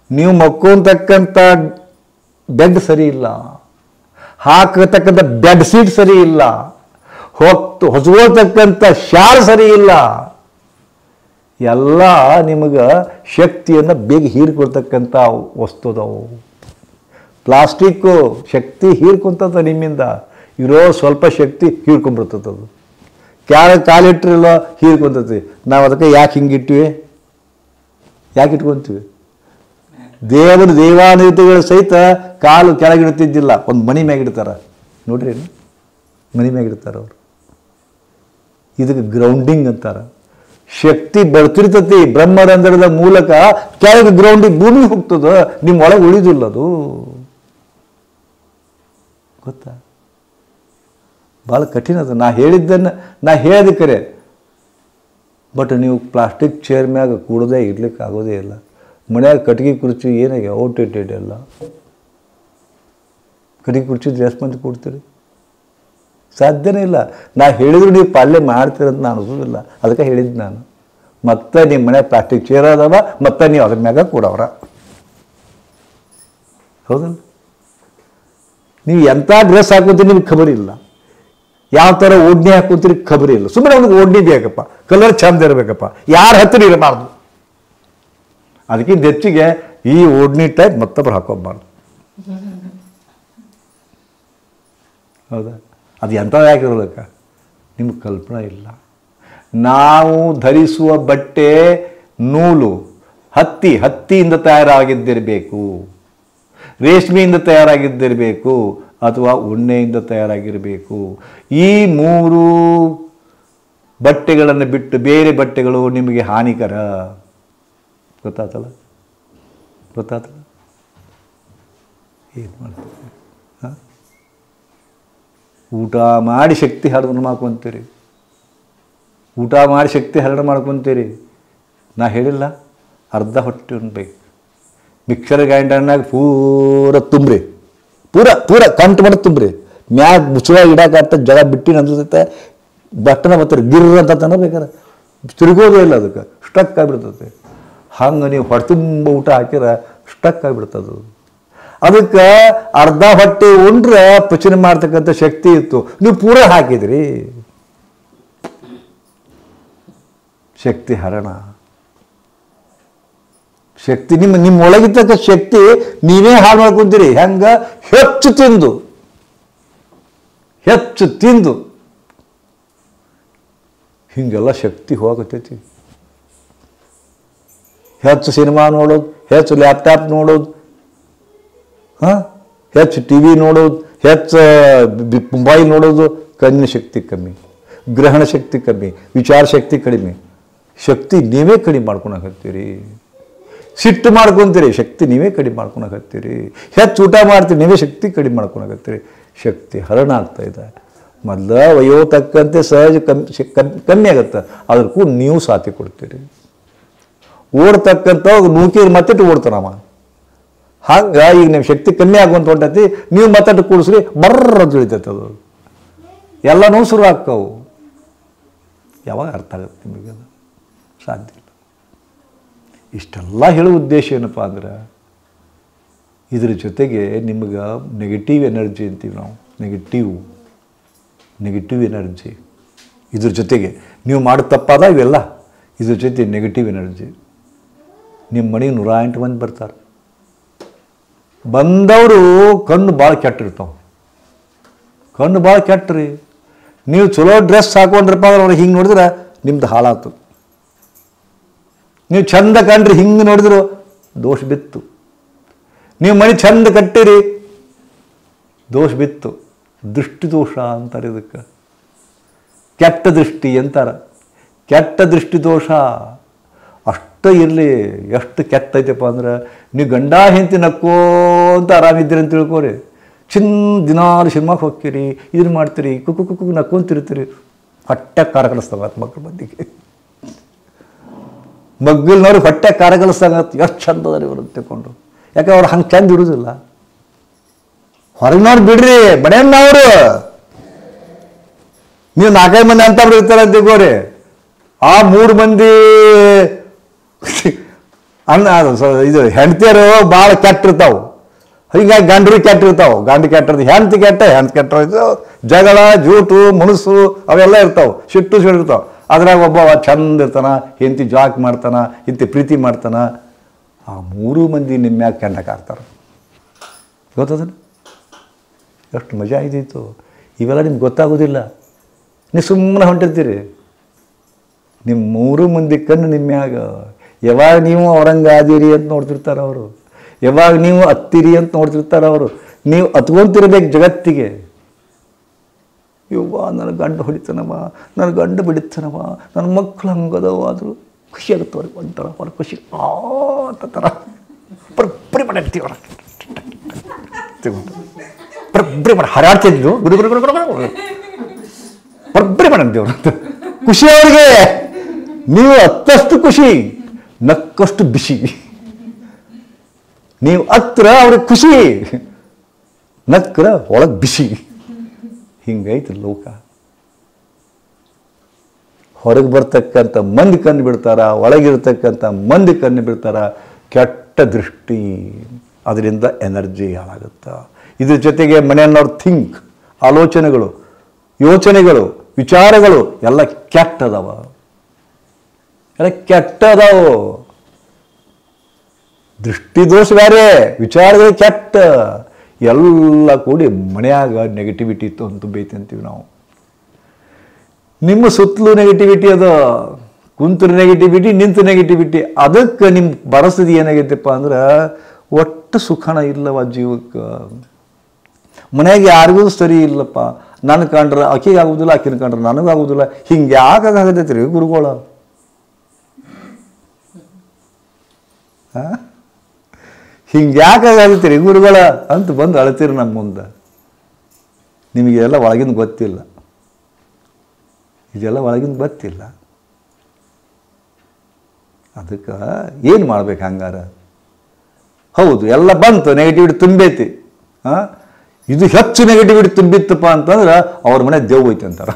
A: ನೀವು ಮಕ್ಕೊಂತಕ್ಕಂಥ ಬೆಡ್ ಸರಿ ಇಲ್ಲ ಹಾಕತಕ್ಕಂಥ ಬೆಡ್ ಸೀಟ್ ಸರಿ ಇಲ್ಲ ಹೊತ್ತು ಹೊಚ್ಕೊಳ್ತಕ್ಕಂಥ ಶಾಲ್ ಸರಿ ಇಲ್ಲ ಎಲ್ಲ ನಿಮಗೆ ಶಕ್ತಿಯನ್ನು ಬೇಗ ಹೀರ್ಕೊಳ್ತಕ್ಕಂಥ ವಸ್ತು ಅದಾವು ಪ್ಲಾಸ್ಟಿಕ್ಕು ಶಕ್ತಿ ಹೀರ್ಕೊಂತದ ನಿಮ್ಮಿಂದ ಇರೋ ಸ್ವಲ್ಪ ಶಕ್ತಿ ಹೀರ್ಕೊಂಡ್ಬಿಡ್ತದೆ ಅದು ಕ್ಯಾರ ಕಾಲಿಟ್ಟಿರಲ್ಲ ಹೀರ್ಕೊಂತತಿ ನಾವು ಅದಕ್ಕೆ ಯಾಕೆ ಹಿಂಗಿಟ್ಟಿವಿ ಯಾಕೆ ಇಟ್ಕೊಂತೀವಿ ದೇವರ ದೇವಾನುತಿಗಳ ಸಹಿತ ಕಾಲು ಕೆಳಗಿಡ್ತಿದ್ದಿಲ್ಲ ಒಂದು ಮಣಿ ಮ್ಯಾಗ ಇಡ್ತಾರ ನೋಡ್ರಿ ಮಣಿ ಮ್ಯಾಗ ಇಡ್ತಾರ ಅವರು ಇದಕ್ಕೆ ಗ್ರೌಂಡಿಂಗ್ ಅಂತಾರ ಶಕ್ತಿ ಬರ್ತಿರ್ತತಿ ಬ್ರಹ್ಮರಂಧ್ರದ ಮೂಲಕ ಕೆಳಗೆ ಗ್ರೌಂಡಿಗೆ ಭೂಮಿ ಹೋಗ್ತದ ನಿಮ್ಮ ಒಳಗೆ ಉಳಿದಿಲ್ಲ ಅದು ಗೊತ್ತಾ ಭಾಳ ಕಠಿಣ ಅದು ನಾ ಹೇಳಿದ್ದನ್ನು ನಾ ಹೇಳಿದ ಕರೆ ಬಟ್ ನೀವು ಪ್ಲಾಸ್ಟಿಕ್ ಚೇರ್ ಮ್ಯಾಗ ಕೂಡದೆ ಇರ್ಲಿಕ್ಕೆ ಆಗೋದೇ ಇಲ್ಲ ಮನ್ಯಾಗ ಕಟ್ಗೆ ಕುರ್ಚಿ ಏನಾಗಿ ಔಟ್ಡೇಟೆಡ್ ಎಲ್ಲ ಕಟ್ಗೆ ಕುರ್ಚಿ ಎಷ್ಟು ಮಂದಿ ಕೊಡ್ತೀರಿ ಸಾಧ್ಯನೇ ಇಲ್ಲ ನಾ ಹೇಳಿದ್ರು ನೀವು ಪಾಲನೆ ಮಾಡ್ತೀರಂತ ನಾನು ಅನಿಸೋದಿಲ್ಲ ಅದಕ್ಕೆ ಹೇಳಿದ್ದು ನಾನು ಮತ್ತೆ ನಿಮ್ಮ ಮನೆ ಪ್ಲಾಸ್ಟಿಕ್ ಚೇರ್ ಅದಾವ ಮತ್ತೆ ನೀವು ಅದ್ರ ಮ್ಯಾಗ ಕೂಡವ್ರ ಹೌದಲ್ಲ ನೀವು ಎಂಥ ಡ್ರೆಸ್ ಹಾಕೋತೀರಿ ನಿಮ್ಗೆ ಖಬರ್ ಇಲ್ಲ ಯಾವ ಥರ ಓಡ್ನಿ ಹಾಕೋತೀರಿ ಖಬರ್ ಇಲ್ಲ ಸುಮ್ಮನೆ ಅವ್ನಿಗೆ ಓಡ್ನಿ ಬೇಕಪ್ಪ ಕಲರ್ ಚಂದ ಇರಬೇಕಪ್ಪ ಯಾರ ಹತ್ತಿರ ಇರಬಾರ್ದು ಅದಕ್ಕಿಂತ ಹೆಚ್ಚಿಗೆ ಈ ಓಡ್ನಿ ಟೈಪ್ ಮತ್ತೊಬ್ಬರು ಹಾಕೋಬಾರ್ದು ಹೌದಾ ಅದು ಎಂಥದ್ದು ಯಾಕಿರ್ಬೇಕ ನಿಮ್ಗೆ ಕಲ್ಪನೆ ಇಲ್ಲ ನಾವು ಧರಿಸುವ ಬಟ್ಟೆ ನೂಲು ಹತ್ತಿ ಹತ್ತಿಯಿಂದ ತಯಾರಾಗಿದ್ದಿರಬೇಕು ರೇಷ್ಮೆಯಿಂದ ತಯಾರಾಗಿದ್ದಿರಬೇಕು ಅಥವಾ ಉಣ್ಣೆಯಿಂದ ತಯಾರಾಗಿರಬೇಕು ಈ ಮೂರು ಬಟ್ಟೆಗಳನ್ನು ಬಿಟ್ಟು ಬೇರೆ ಬಟ್ಟೆಗಳು ನಿಮಗೆ ಹಾನಿಕರ ಗೊತ್ತಾತಲ್ಲ ಗೊತ್ತಾತಲ್ಲ ಏನು ಮಾಡ್ತೀವಿ ಹಾಂ ಊಟ ಮಾಡಿ ಶಕ್ತಿ ಹರಣ ಮಾಡ್ಕೊತೀರಿ ಊಟ ಮಾಡಿ ಶಕ್ತಿ ಹರಣ ಮಾಡ್ಕೊತೀರಿ ನಾ ಹೇಳಿಲ್ಲ ಅರ್ಧ ಹೊಟ್ಟೆ ಉಣ್ಬೇಕು ಮಿಕ್ಸರ್ ಗ್ರೈಂಡರ್ನಾಗ ಪೂರ ತುಂಬ್ರಿ ಪೂರ ಪೂರ ಕಂಟು ಮಾಡಿ ತುಂಬ್ರಿ ಮ್ಯಾಗ ಮುಚ್ಚುವ ಇಡಾಕತ್ತ ಜಗ ಬಿಟ್ಟು ಅನ್ಸುತ್ತೆ ಬಟ್ಟನ ಬರ್ತಾರೆ ಗಿರ್ರ ಅಂತ ತನ ಬೇಕಾರೆ ತಿರುಗೋದೇ ಇಲ್ಲ ಅದಕ್ಕೆ ಸ್ಟಕ್ ಆಗಿಬಿಡ್ತದೆ ಹಂಗೆ ನೀವು ಹೊಟ್ಟೆ ತುಂಬ ಊಟ ಹಾಕಿರ ಸ್ಟಕ್ ಆಗಿಬಿಡ್ತದೆ ಅದು ಅದಕ್ಕೆ ಅರ್ಧ ಹೊಟ್ಟೆ ಉಂಡ್ರೆ ಪಚನ ಮಾಡ್ತಕ್ಕಂಥ ಶಕ್ತಿ ಇತ್ತು ನೀವು ಪೂರ ಹಾಕಿದ್ರಿ ಶಕ್ತಿ ಹರಣ ಶಕ್ತಿ ನಿಮ್ಮ ನಿಮ್ಮ ಒಳಗಿರ್ತಕ್ಕ ಶಕ್ತಿ ನೀವೇ ಹಾಳು ಮಾಡ್ಕೊಂತೀರಿ ಹೆಂಗ ಹೆಚ್ಚು ತಿಂದು ಹೆಚ್ಚು ತಿಂದು ಹಿಂಗೆಲ್ಲ ಶಕ್ತಿ ಹೋಗತೈತಿ ಹೆಚ್ಚು ಸಿನಿಮಾ ನೋಡೋದು ಹೆಚ್ಚು ಲ್ಯಾಪ್ಟಾಪ್ ನೋಡೋದು ಹಾಂ ಹೆಚ್ಚು ಟಿ ವಿ ನೋಡೋದು ಹೆಚ್ಚು ಮೊಬೈಲ್ ನೋಡೋದು ಕಣ್ಣಿನ ಶಕ್ತಿ ಕಮ್ಮಿ ಗ್ರಹಣ ಶಕ್ತಿ ಕಮ್ಮಿ ವಿಚಾರ ಶಕ್ತಿ ಕಡಿಮೆ ಶಕ್ತಿ ನೀವೇ ಕಡಿಮೆ ಮಾಡ್ಕೊಳಕತ್ತೀರಿ ಸಿಟ್ಟು ಮಾಡ್ಕೊತೀರಿ ಶಕ್ತಿ ನೀವೇ ಕಡಿಮೆ ಮಾಡ್ಕೊಳಕತ್ತೀರಿ ಹೆಚ್ಚು ಊಟ ಮಾಡ್ತೀರಿ ನೀವೇ ಶಕ್ತಿ ಕಡಿಮೆ ಮಾಡ್ಕೊಳಕತ್ತೀರಿ ಶಕ್ತಿ ಹರಣ ಆಗ್ತಾ ಇದೆ ಮೊದಲ ವಯೋ ತಕ್ಕಂತೆ ಸಹಜ ಕಮ್ಮಿ ಶಕ್- ಕಮ್ಮಿ ಕಮ್ಮಿ ಆಗುತ್ತೆ ಅದ್ರ ಕೂಡ ನೀವು ಸಾಥಿ ಕೊಡ್ತೀರಿ ಓಡ್ತಕ್ಕಂಥ ನೂಕಿರ್ ಮತ್ತಿಟ್ಟು ಓಡ್ತಾನವ ಹಂಗೆ ಈಗ ನಿಮ್ಮ ಶಕ್ತಿ ಕಮ್ಮಿ ಆಗುವಂತ ಹೊಂಟೈತಿ ನೀವು ಮತ್ತಟ್ಟು ಕೂಡಿಸ್ರಿ ಬರ್ರ ತಿಳಿತೈತೆ ಅದು ಎಲ್ಲನೂ ಶುರು ಆಗ್ತಾವು ಯಾವಾಗ ಅರ್ಥ ಆಗುತ್ತೆ ನಿಮಗೆ ಅದು ಸಾಧ್ಯ ಇಲ್ಲ ಇಷ್ಟೆಲ್ಲ ಹೇಳೋ ಉದ್ದೇಶ ಏನಪ್ಪ ಅಂದ್ರೆ ಇದ್ರ ಜೊತೆಗೆ ನಿಮಗೆ ನೆಗೆಟಿವ್ ಎನರ್ಜಿ ಅಂತೀವಿ ನಾವು ನೆಗೆಟಿವ್ ನೆಗೆಟಿವ್ ಎನರ್ಜಿ ಇದ್ರ ಜೊತೆಗೆ ನೀವು ಮಾಡೋ ತಪ್ಪಾದ ಇವೆಲ್ಲ ಇದ್ರ ಜೊತೆ ನೆಗೆಟಿವ್ ಎನರ್ಜಿ ನಿಮ್ಮ ಮನೆಗೆ ನೂರ ಎಂಟು ಮಂದಿ ಬರ್ತಾರೆ ಬಂದವರು ಕಣ್ಣು ಭಾಳ ಕೆಟ್ಟಿರ್ತಾವೆ ಕಣ್ಣು ಭಾಳ ಕೆಟ್ಟ್ರಿ ನೀವು ಚಲೋ ಡ್ರೆಸ್ ಹಾಕೊಂಡ್ರಪ್ಪ ಅಂದ್ರೆ ಅವ್ರಿಗೆ ಹಿಂಗೆ ನೋಡಿದ್ರೆ ನಿಮ್ದು ಹಾಳಾತು ನೀವು ಚಂದ ಕಂಡ್ರಿ ಹಿಂಗೆ ನೋಡಿದ್ರು ದೋಷ ಬಿತ್ತು ನೀವು ಮನೆ ಚಂದ ಕಟ್ಟಿರಿ ದೋಷ ಬಿತ್ತು ದೃಷ್ಟಿ ದೋಷ ಅಂತಾರೆ ಇದಕ್ಕೆ ಕೆಟ್ಟ ದೃಷ್ಟಿ ಅಂತಾರ ಕೆಟ್ಟ ದೃಷ್ಟಿ ದೋಷ ಅಷ್ಟು ಇರಲಿ ಎಷ್ಟು ಕೆಟ್ಟ ಐತಪ್ಪ ಅಂದ್ರೆ ನೀವು ಗಂಡ ಹೆಂಡತಿ ನಕ್ಕೋಂತ ಆರಾಮಿದ್ದೀರಿ ಅಂತ ತಿಳ್ಕೊರಿ ಚಿನ್ ದಿನಾಲು ಸಿನಿಮಾಕ್ಕೆ ಹೋಗ್ತೀರಿ ಇದನ್ನು ಮಾಡ್ತೀರಿ ಕುಕ್ಕು ಕುಕ್ಕು ನಕ್ಕೊಂತಿರ್ತೀರಿ ಹೊಟ್ಟೆ ಕಾರ ಕಲಿಸ್ತಾವ ಮಕ್ಕಳ ಮಂದಿಗೆ ಮಗ್ಗಲ್ನವ್ರಿಗೆ ಹೊಟ್ಟೆ ಕಾರ ಕಲಿಸ್ದಾಗ ಎಷ್ಟು ಚಂದ ಅದ ಇವರು ತಿಳ್ಕೊಂಡು ಯಾಕೆ ಅವ್ರು ಹಂಗೆ ಚಂದ ಇರೋದಿಲ್ಲ ಹೊರಗಿನವ್ರು ಬಿಡ್ರಿ ಬಡಿಯನ್ನವರು ನೀವು ನಾಲ್ಕೈದು ಮಂದಿ ಅಂತ ಇರ್ತಾರೆ ಅಂತ ತಿಳ್ಕೋರಿ ಆ ಮೂರು ಮಂದಿ ಅನ್ನ ಅದು ಸ- ಇದು ಹೆಂಡತಿಯರು ಭಾಳ ಕೆಟ್ಟಿರ್ತಾವೆ ಹೀಗಾಗಿ ಗಂಡರು ಕೆಟ್ಟಿರ್ತಾವೆ ಗಂಡ ಕೆಟ್ಟಿರ್ದು ಹೆಂಡತಿ ಕೆಟ್ಟ ಹೆಂಡತಿ ಕೆಟ್ಟ ಇದು ಜಗಳ ಜೂಟು ಮುಣಸು ಅವೆಲ್ಲ ಇರ್ತಾವೆ ಸಿಟ್ಟು ಸಿಡಿರ್ತಾವೆ ಅದ್ರಾಗ ಒಬ್ಬ ಚಂದ ಇರ್ತಾನ ಹೆಂಡತಿ ಜಾಕ್ ಮಾಡ್ತಾನ ಹೆಂಡತಿ ಪ್ರೀತಿ ಮಾಡ್ತಾನ ಆ ಮೂರು ಮಂದಿ ನಿಮ್ಮ್ಯಾಗ ಕೆಂಡಕ್ಕೆ ಹಾಕ್ತಾರೆ ಗೊತ್ತದಲ್ಲ ಎಷ್ಟು ಮಜಾ ಇದ್ದಿತ್ತು ಇವೆಲ್ಲ ನಿಮ್ಗೆ ಗೊತ್ತಾಗೋದಿಲ್ಲ ನೀವು ಸುಮ್ಮನೆ ಹೊಂಟಿರ್ತೀರಿ ನಿಮ್ಮ ಮೂರು ಮಂದಿ ಕಣ್ಣು ನಿಮ್ಮ ಮ್ಯಾಗ ಯಾವಾಗ ನೀವು ಔರಂಗಾದಿರಿ ಅಂತ ನೋಡ್ತಿರ್ತಾರೆ ಅವರು ಯಾವಾಗ ನೀವು ಹತ್ತಿರಿ ಅಂತ ನೋಡ್ತಿರ್ತಾರೆ ಅವರು ನೀವು ಹತ್ಕೊಂತಿರ್ಬೇಕು ಜಗತ್ತಿಗೆ ಯವ್ವ ನನ್ನ ಗಂಡ ಹೊಡಿತಾನವ ನನ್ನ ಗಂಡ ಬಿಡಿತಾನವ ನನ್ನ ಮಕ್ಕಳು ಹಂಗದವ ಆದರೂ ಖುಷಿ ಆಗುತ್ತೆ ಅವ್ರಿಗೆ ಒಂಥರ ಅವ್ರ ಖುಷಿ ಆ ಅಂತ ಥರ ಬರಬ್ಬರಿ ಮಾಡಾಡ್ತೀವಿ ಅವ್ರ ಬರಬ್ಬರಿ ಮಾಡಿ ಹಾರಾಡ್ತಿದ್ವು ಗುಡು ಗುಡು ಗುಡು ಗುಡು ಗುಡು. ಬರಬ್ಬರಿ ಮಾಡಂತೀವಿ ಅವ್ರು ಖುಷಿ ಅವ್ರಿಗೆ ನೀವು ಹತ್ತಷ್ಟು ಖುಷಿ ನಕ್ಕಷ್ಟು ಬಿಸಿ ನೀವು ಹತ್ರ ಅವ್ರಿಗೆ ಖುಷಿ ನಕ್ರ ಒಳಗೆ ಬಿಸಿ ಹಿಂಗೈತಿ ಲೋಕ ಹೊರಗೆ ಬರ್ತಕ್ಕಂಥ ಮಂದಿ ಕಣ್ಣು ಬಿಡ್ತಾರ ಒಳಗಿರ್ತಕ್ಕಂಥ ಮಂದಿ ಕಣ್ಣು ಬಿಡ್ತಾರ ಕೆಟ್ಟ ದೃಷ್ಟಿ ಅದರಿಂದ ಎನರ್ಜಿ ಹಾಳಾಗುತ್ತೆ ಇದ್ರ ಜೊತೆಗೆ ಮನೆಯನ್ನವ್ರ ಥಿಂಕ್ ಆಲೋಚನೆಗಳು ಯೋಚನೆಗಳು ವಿಚಾರಗಳು ಎಲ್ಲ ಕೆಟ್ಟದವ ಎಲ್ಲ ಕೆಟ್ಟದಾವು ದೃಷ್ಟಿ ದೋಷ ಬೇರೆ ವಿಚಾರಗಳು ಕೆಟ್ಟ ಎಲ್ಲ ಕೂಡಿ ಮನೆಯಾಗ ನೆಗೆಟಿವಿಟಿ ತುಂಬೈತಿ ಅಂತೀವಿ ನಾವು ನಿಮ್ಮ ಸುತ್ತಲೂ ನೆಗೆಟಿವಿಟಿ ಅದ ಕುಂತರ ನೆಗೆಟಿವಿಟಿ ನಿಂತ ನೆಗೆಟಿವಿಟಿ ಅದಕ್ಕೆ ನಿಮ್ಮ ಪರಿಸ್ಥಿತಿ ಏನಾಗೈತಪ್ಪ ಅಂದ್ರೆ ಒಟ್ಟು ಸುಖಣ ಇಲ್ಲವ ಜೀವಕ್ಕೆ ಮನೆಯಾಗ ಯಾರಿಗೂ ಸರಿ ಇಲ್ಲಪ್ಪ ನನ್ನ ಕಂಡ್ರೆ ಆಕಿಗೆ ಆಗೋದಿಲ್ಲ ಆಕಿನ ಕಂಡ್ರೆ ನನಗಾಗೋದಿಲ್ಲ ಹಿಂಗೆ ಯಾಕಾಗತೈತಿ ರೀ ಗುರುಗಳ ಹಿಂಗೆ ಯಾಕಾಗತ್ತೀರಿ ಗುರುಗಳ ಅಂತ ಬಂದು ಅಳ್ತೀರಿ ನಮ್ಮ ಮುಂದೆ ನಿಮಗೆಲ್ಲ ಒಳಗಿಂದ ಗೊತ್ತಿಲ್ಲ ಇದೆಲ್ಲ ಒಳಗಿಂದ ಗೊತ್ತಿಲ್ಲ ಅದಕ್ಕೆ ಏನು ಮಾಡ್ಬೇಕು ಹಂಗಾರ ಹೌದು ಎಲ್ಲ ಬಂತು ನೆಗೆಟಿವಿಟಿ ತುಂಬೈತಿ ಹಾಂ ಇದು ಹೆಚ್ಚು ನೆಗೆಟಿವಿಟಿ ತುಂಬಿತ್ತಪ್ಪ ಅಂತಂದ್ರೆ ಅವ್ರ ಮನೆ ದೇವ್ ಹೋಯ್ತು ಅಂತಾರ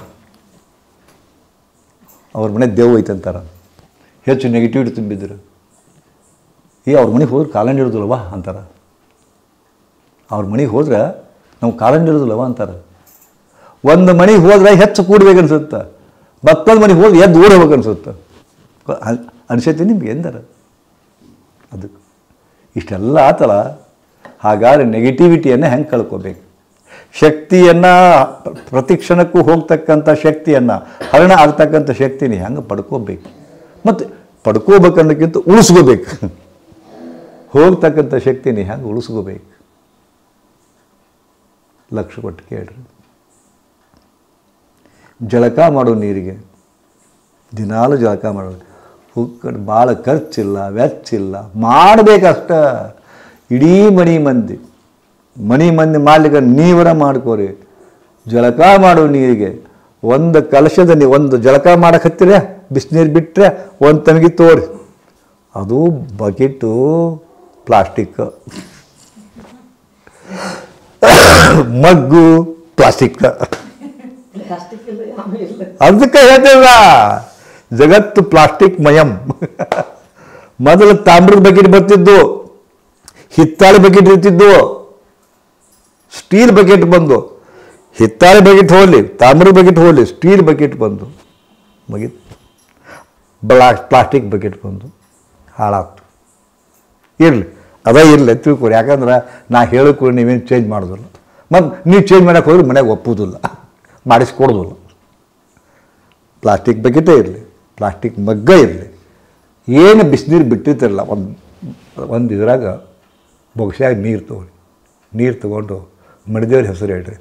A: ಅವ್ರ ಮನೆ ದೇವ್ ಹೋಯ್ತು ಅಂತಾರ ಹೆಚ್ಚು ನೆಗೆಟಿವಿಟಿ ತುಂಬಿದ್ರು ಏ ಅವ್ರ ಮನೆಗೆ ಹೋದ್ರೆ ಕಾಲಂಡ್ ಇರೋದಿಲ್ಲವಾ ಅಂತಾರ ಅವ್ರ ಮನೆಗೆ ಹೋದ್ರೆ ನಾವು ಕಾಲಂಡ್ ಇರೋದಿಲ್ಲವಾ ಅಂತಾರೆ ಒಂದು ಮನೆಗೆ ಹೋದ್ರೆ ಹೆಚ್ಚು ಕೂಡ್ಬೇಕನ್ಸುತ್ತೆ ಮತ್ತೊಂದು ಮನೆಗೆ ಹೋದ್ರೆ ಎದ್ದು ಓಡಬೇಕು ಅನ್ಸುತ್ತೆ ಅನ್ಸೈತಿ ನಿಮ್ಗೆ ಎಂದರ ಅದಕ್ಕೆ ಇಷ್ಟೆಲ್ಲ ಆತಲ್ಲ ಹಾಗಾದ್ರೆ ನೆಗೆಟಿವಿಟಿಯನ್ನು ಹೆಂಗೆ ಕಳ್ಕೋಬೇಕು ಶಕ್ತಿಯನ್ನು ಪ್ರತಿ ಕ್ಷಣಕ್ಕೂ ಹೋಗ್ತಕ್ಕಂಥ ಶಕ್ತಿಯನ್ನು ಹರಣ ಆಗ್ತಕ್ಕಂಥ ಶಕ್ತಿನ ಹೆಂಗೆ ಪಡ್ಕೋಬೇಕು ಮತ್ತು ಪಡ್ಕೋಬೇಕನ್ನೋಕ್ಕಿಂತ ಉಳಿಸ್ಕೋಬೇಕು ಹೋಗ್ತಕ್ಕಂಥ ಶಕ್ತಿನ ಹೆಂಗೆ ಉಳಿಸ್ಕೋಬೇಕು ಲಕ್ಷ ಕೊಟ್ಟು ಕೇಳ್ರಿ ಜಳಕ ಮಾಡೋ ನೀರಿಗೆ ದಿನಾಲು ಜಳಕ ಮಾಡೋದು ಹುಕ್ಕಡ್ ಭಾಳ ಖರ್ಚಿಲ್ಲ ವೆಚ್ಚಿಲ್ಲ ಮಾಡಬೇಕಷ್ಟ ಇಡೀ ಮನಿ ಮಂದಿ ಮನಿ ಮಂದಿ ಮಾಡ್ಲಿಕ್ಕೆ ನೀವರ ಮಾಡ್ಕೋರಿ ಜಳಕ ಮಾಡೋ ನೀರಿಗೆ ಒಂದು ಕಲಶದ ನೀ ಒಂದು ಜಳಕ ಮಾಡಕ್ಕೆ ಹತ್ತಿರ ಬಿಸಿನೀರು ಬಿಟ್ಟರೆ ಒಂದು ತನಗಿ ತೋರಿ ಅದು bucket plastic mug plastic
B: plastic ಇಲ್ಲ ಯಾವ ಇಲ್ಲ
A: ಅದಕ್ಕೆ ಹೇಳ್ತೇವ ಜಗತ್ತು ಪ್ಲಾಸ್ಟಿಕ್ ಮಯಂ ಮೊದಲು ತಾಮ್ರದ ಬಕೆಟ್ ಬರ್ತಿದ್ದು ಹಿತ್ತಾಳೆ ಬಕೆಟ್ ಇರ್ತಿದ್ದು ಸ್ಟೀಲ್ ಬಕೆಟ್ ಬಂದು ಹಿತ್ತಾಳೆ ಬಕೆಟ್ ಹೋಗಲಿ ತಾಮ್ರದ ಬಕೆಟ್ ಹೋಗಲಿ ಸ್ಟೀಲ್ ಬಕೆಟ್ ಬಂದು ಮುಗೀತು ಬ್ಲಾ ಪ್ಲಾಸ್ಟಿಕ್ ಬಕೆಟ್ ಬಂದು ಹಾಳಾಗ್ತು ಇರಲಿ ಅದ ಇರಲಿ ತಿಳ್ಕೊರಿ ಯಾಕಂದ್ರೆ ನಾ ಹೇಳಕ್ಕೂ ನೀವೇನು ಚೇಂಜ್ ಮಾಡೋದಿಲ್ಲ ಮತ್ತು ನೀವು ಚೇಂಜ್ ಮಾಡೋಕೆ ಹೋದ್ರೆ ಮನೆಗೆ ಒಪ್ಪುವುದಿಲ್ಲ ಮಾಡಿಸ್ಕೊಡೋದಿಲ್ಲ ಪ್ಲಾಸ್ಟಿಕ್ ಬಕೆಟೇ ಇರಲಿ ಪ್ಲಾಸ್ಟಿಕ್ ಮಗ್ಗ ಇರಲಿ ಏನು ಬಿಸಿನೀರು ಬಿಟ್ಟಿರ್ತಿರಲ್ಲ ಒಂದು ಒಂದು ಇದ್ರಾಗ ಬೊಗಸ್ಯಾಗ ನೀರು ತೊಗೊಳ್ಳಿ ನೀರು ತೊಗೊಂಡು ಮಡಿದೇವ್ರ ಹೆಸರು ಹೇಳ್ರಿ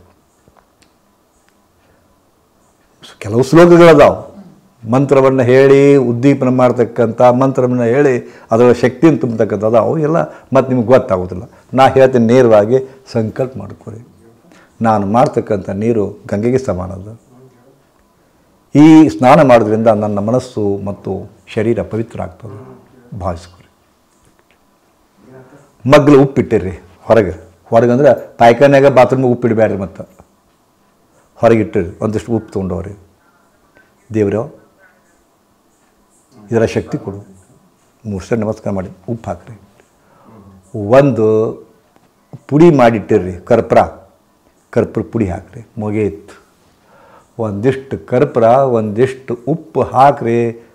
A: ಕೆಲವು ಶ್ಲೋಕಗಳದಾವು ಮಂತ್ರವನ್ನು ಹೇಳಿ ಉದ್ದೀಪನ ಮಾಡ್ತಕ್ಕಂಥ ಮಂತ್ರವನ್ನು ಹೇಳಿ ಅದರ ಶಕ್ತಿಯನ್ನು ತುಂಬತಕ್ಕಂಥ ಅದಾವು ಎಲ್ಲ ಮತ್ತು ನಿಮ್ಗೆ ಗೊತ್ತಾಗೋದಿಲ್ಲ ನಾ ಹೇಳ್ತೀನಿ ನೇರವಾಗಿ ಸಂಕಲ್ಪ ಮಾಡ್ಕೊರಿ ನಾನು ಮಾಡ್ತಕ್ಕಂಥ ನೀರು ಗಂಗೆಗೆ ಸಮಾನ ಅದು ಈ ಸ್ನಾನ ಮಾಡೋದ್ರಿಂದ ನನ್ನ ಮನಸ್ಸು ಮತ್ತು ಶರೀರ ಪವಿತ್ರ ಆಗ್ತದೆ ಭಾವಿಸ್ಕೊರಿ ಮಗ್ಲು ಉಪ್ಪಿಟ್ಟಿರ್ರಿ ಹೊರಗೆ ಹೊರಗೆ ಅಂದ್ರೆ ಪಾಯ್ಖಾನ್ಯಾಗ ಬಾತ್ರೂಮಿಗೆ ಉಪ್ಪಿಡಬೇಡ್ರಿ ಮತ್ತು ಹೊರಗಿಟ್ಟಿರಿ ಒಂದಿಷ್ಟು ಉಪ್ಪು ತೊಗೊಂಡವ್ರಿ ದೇವ್ರ ಇದರ ಶಕ್ತಿ ಕೊಡು ಮೂರು ಸಲ ನಮಸ್ಕಾರ ಮಾಡಿ ಉಪ್ಪು ಹಾಕ್ರಿ ಒಂದು ಪುಡಿ ಮಾಡಿಟ್ಟಿರ್ರಿ ಕರ್ಪೂರ ಕರ್ಪೂರ ಪುಡಿ ಹಾಕ್ರಿ ಮುಗಿಯಿತು ಒಂದಿಷ್ಟು ಕರ್ಪೂರ ಒಂದಿಷ್ಟು ಉಪ್ಪು ಹಾಕ್ರಿ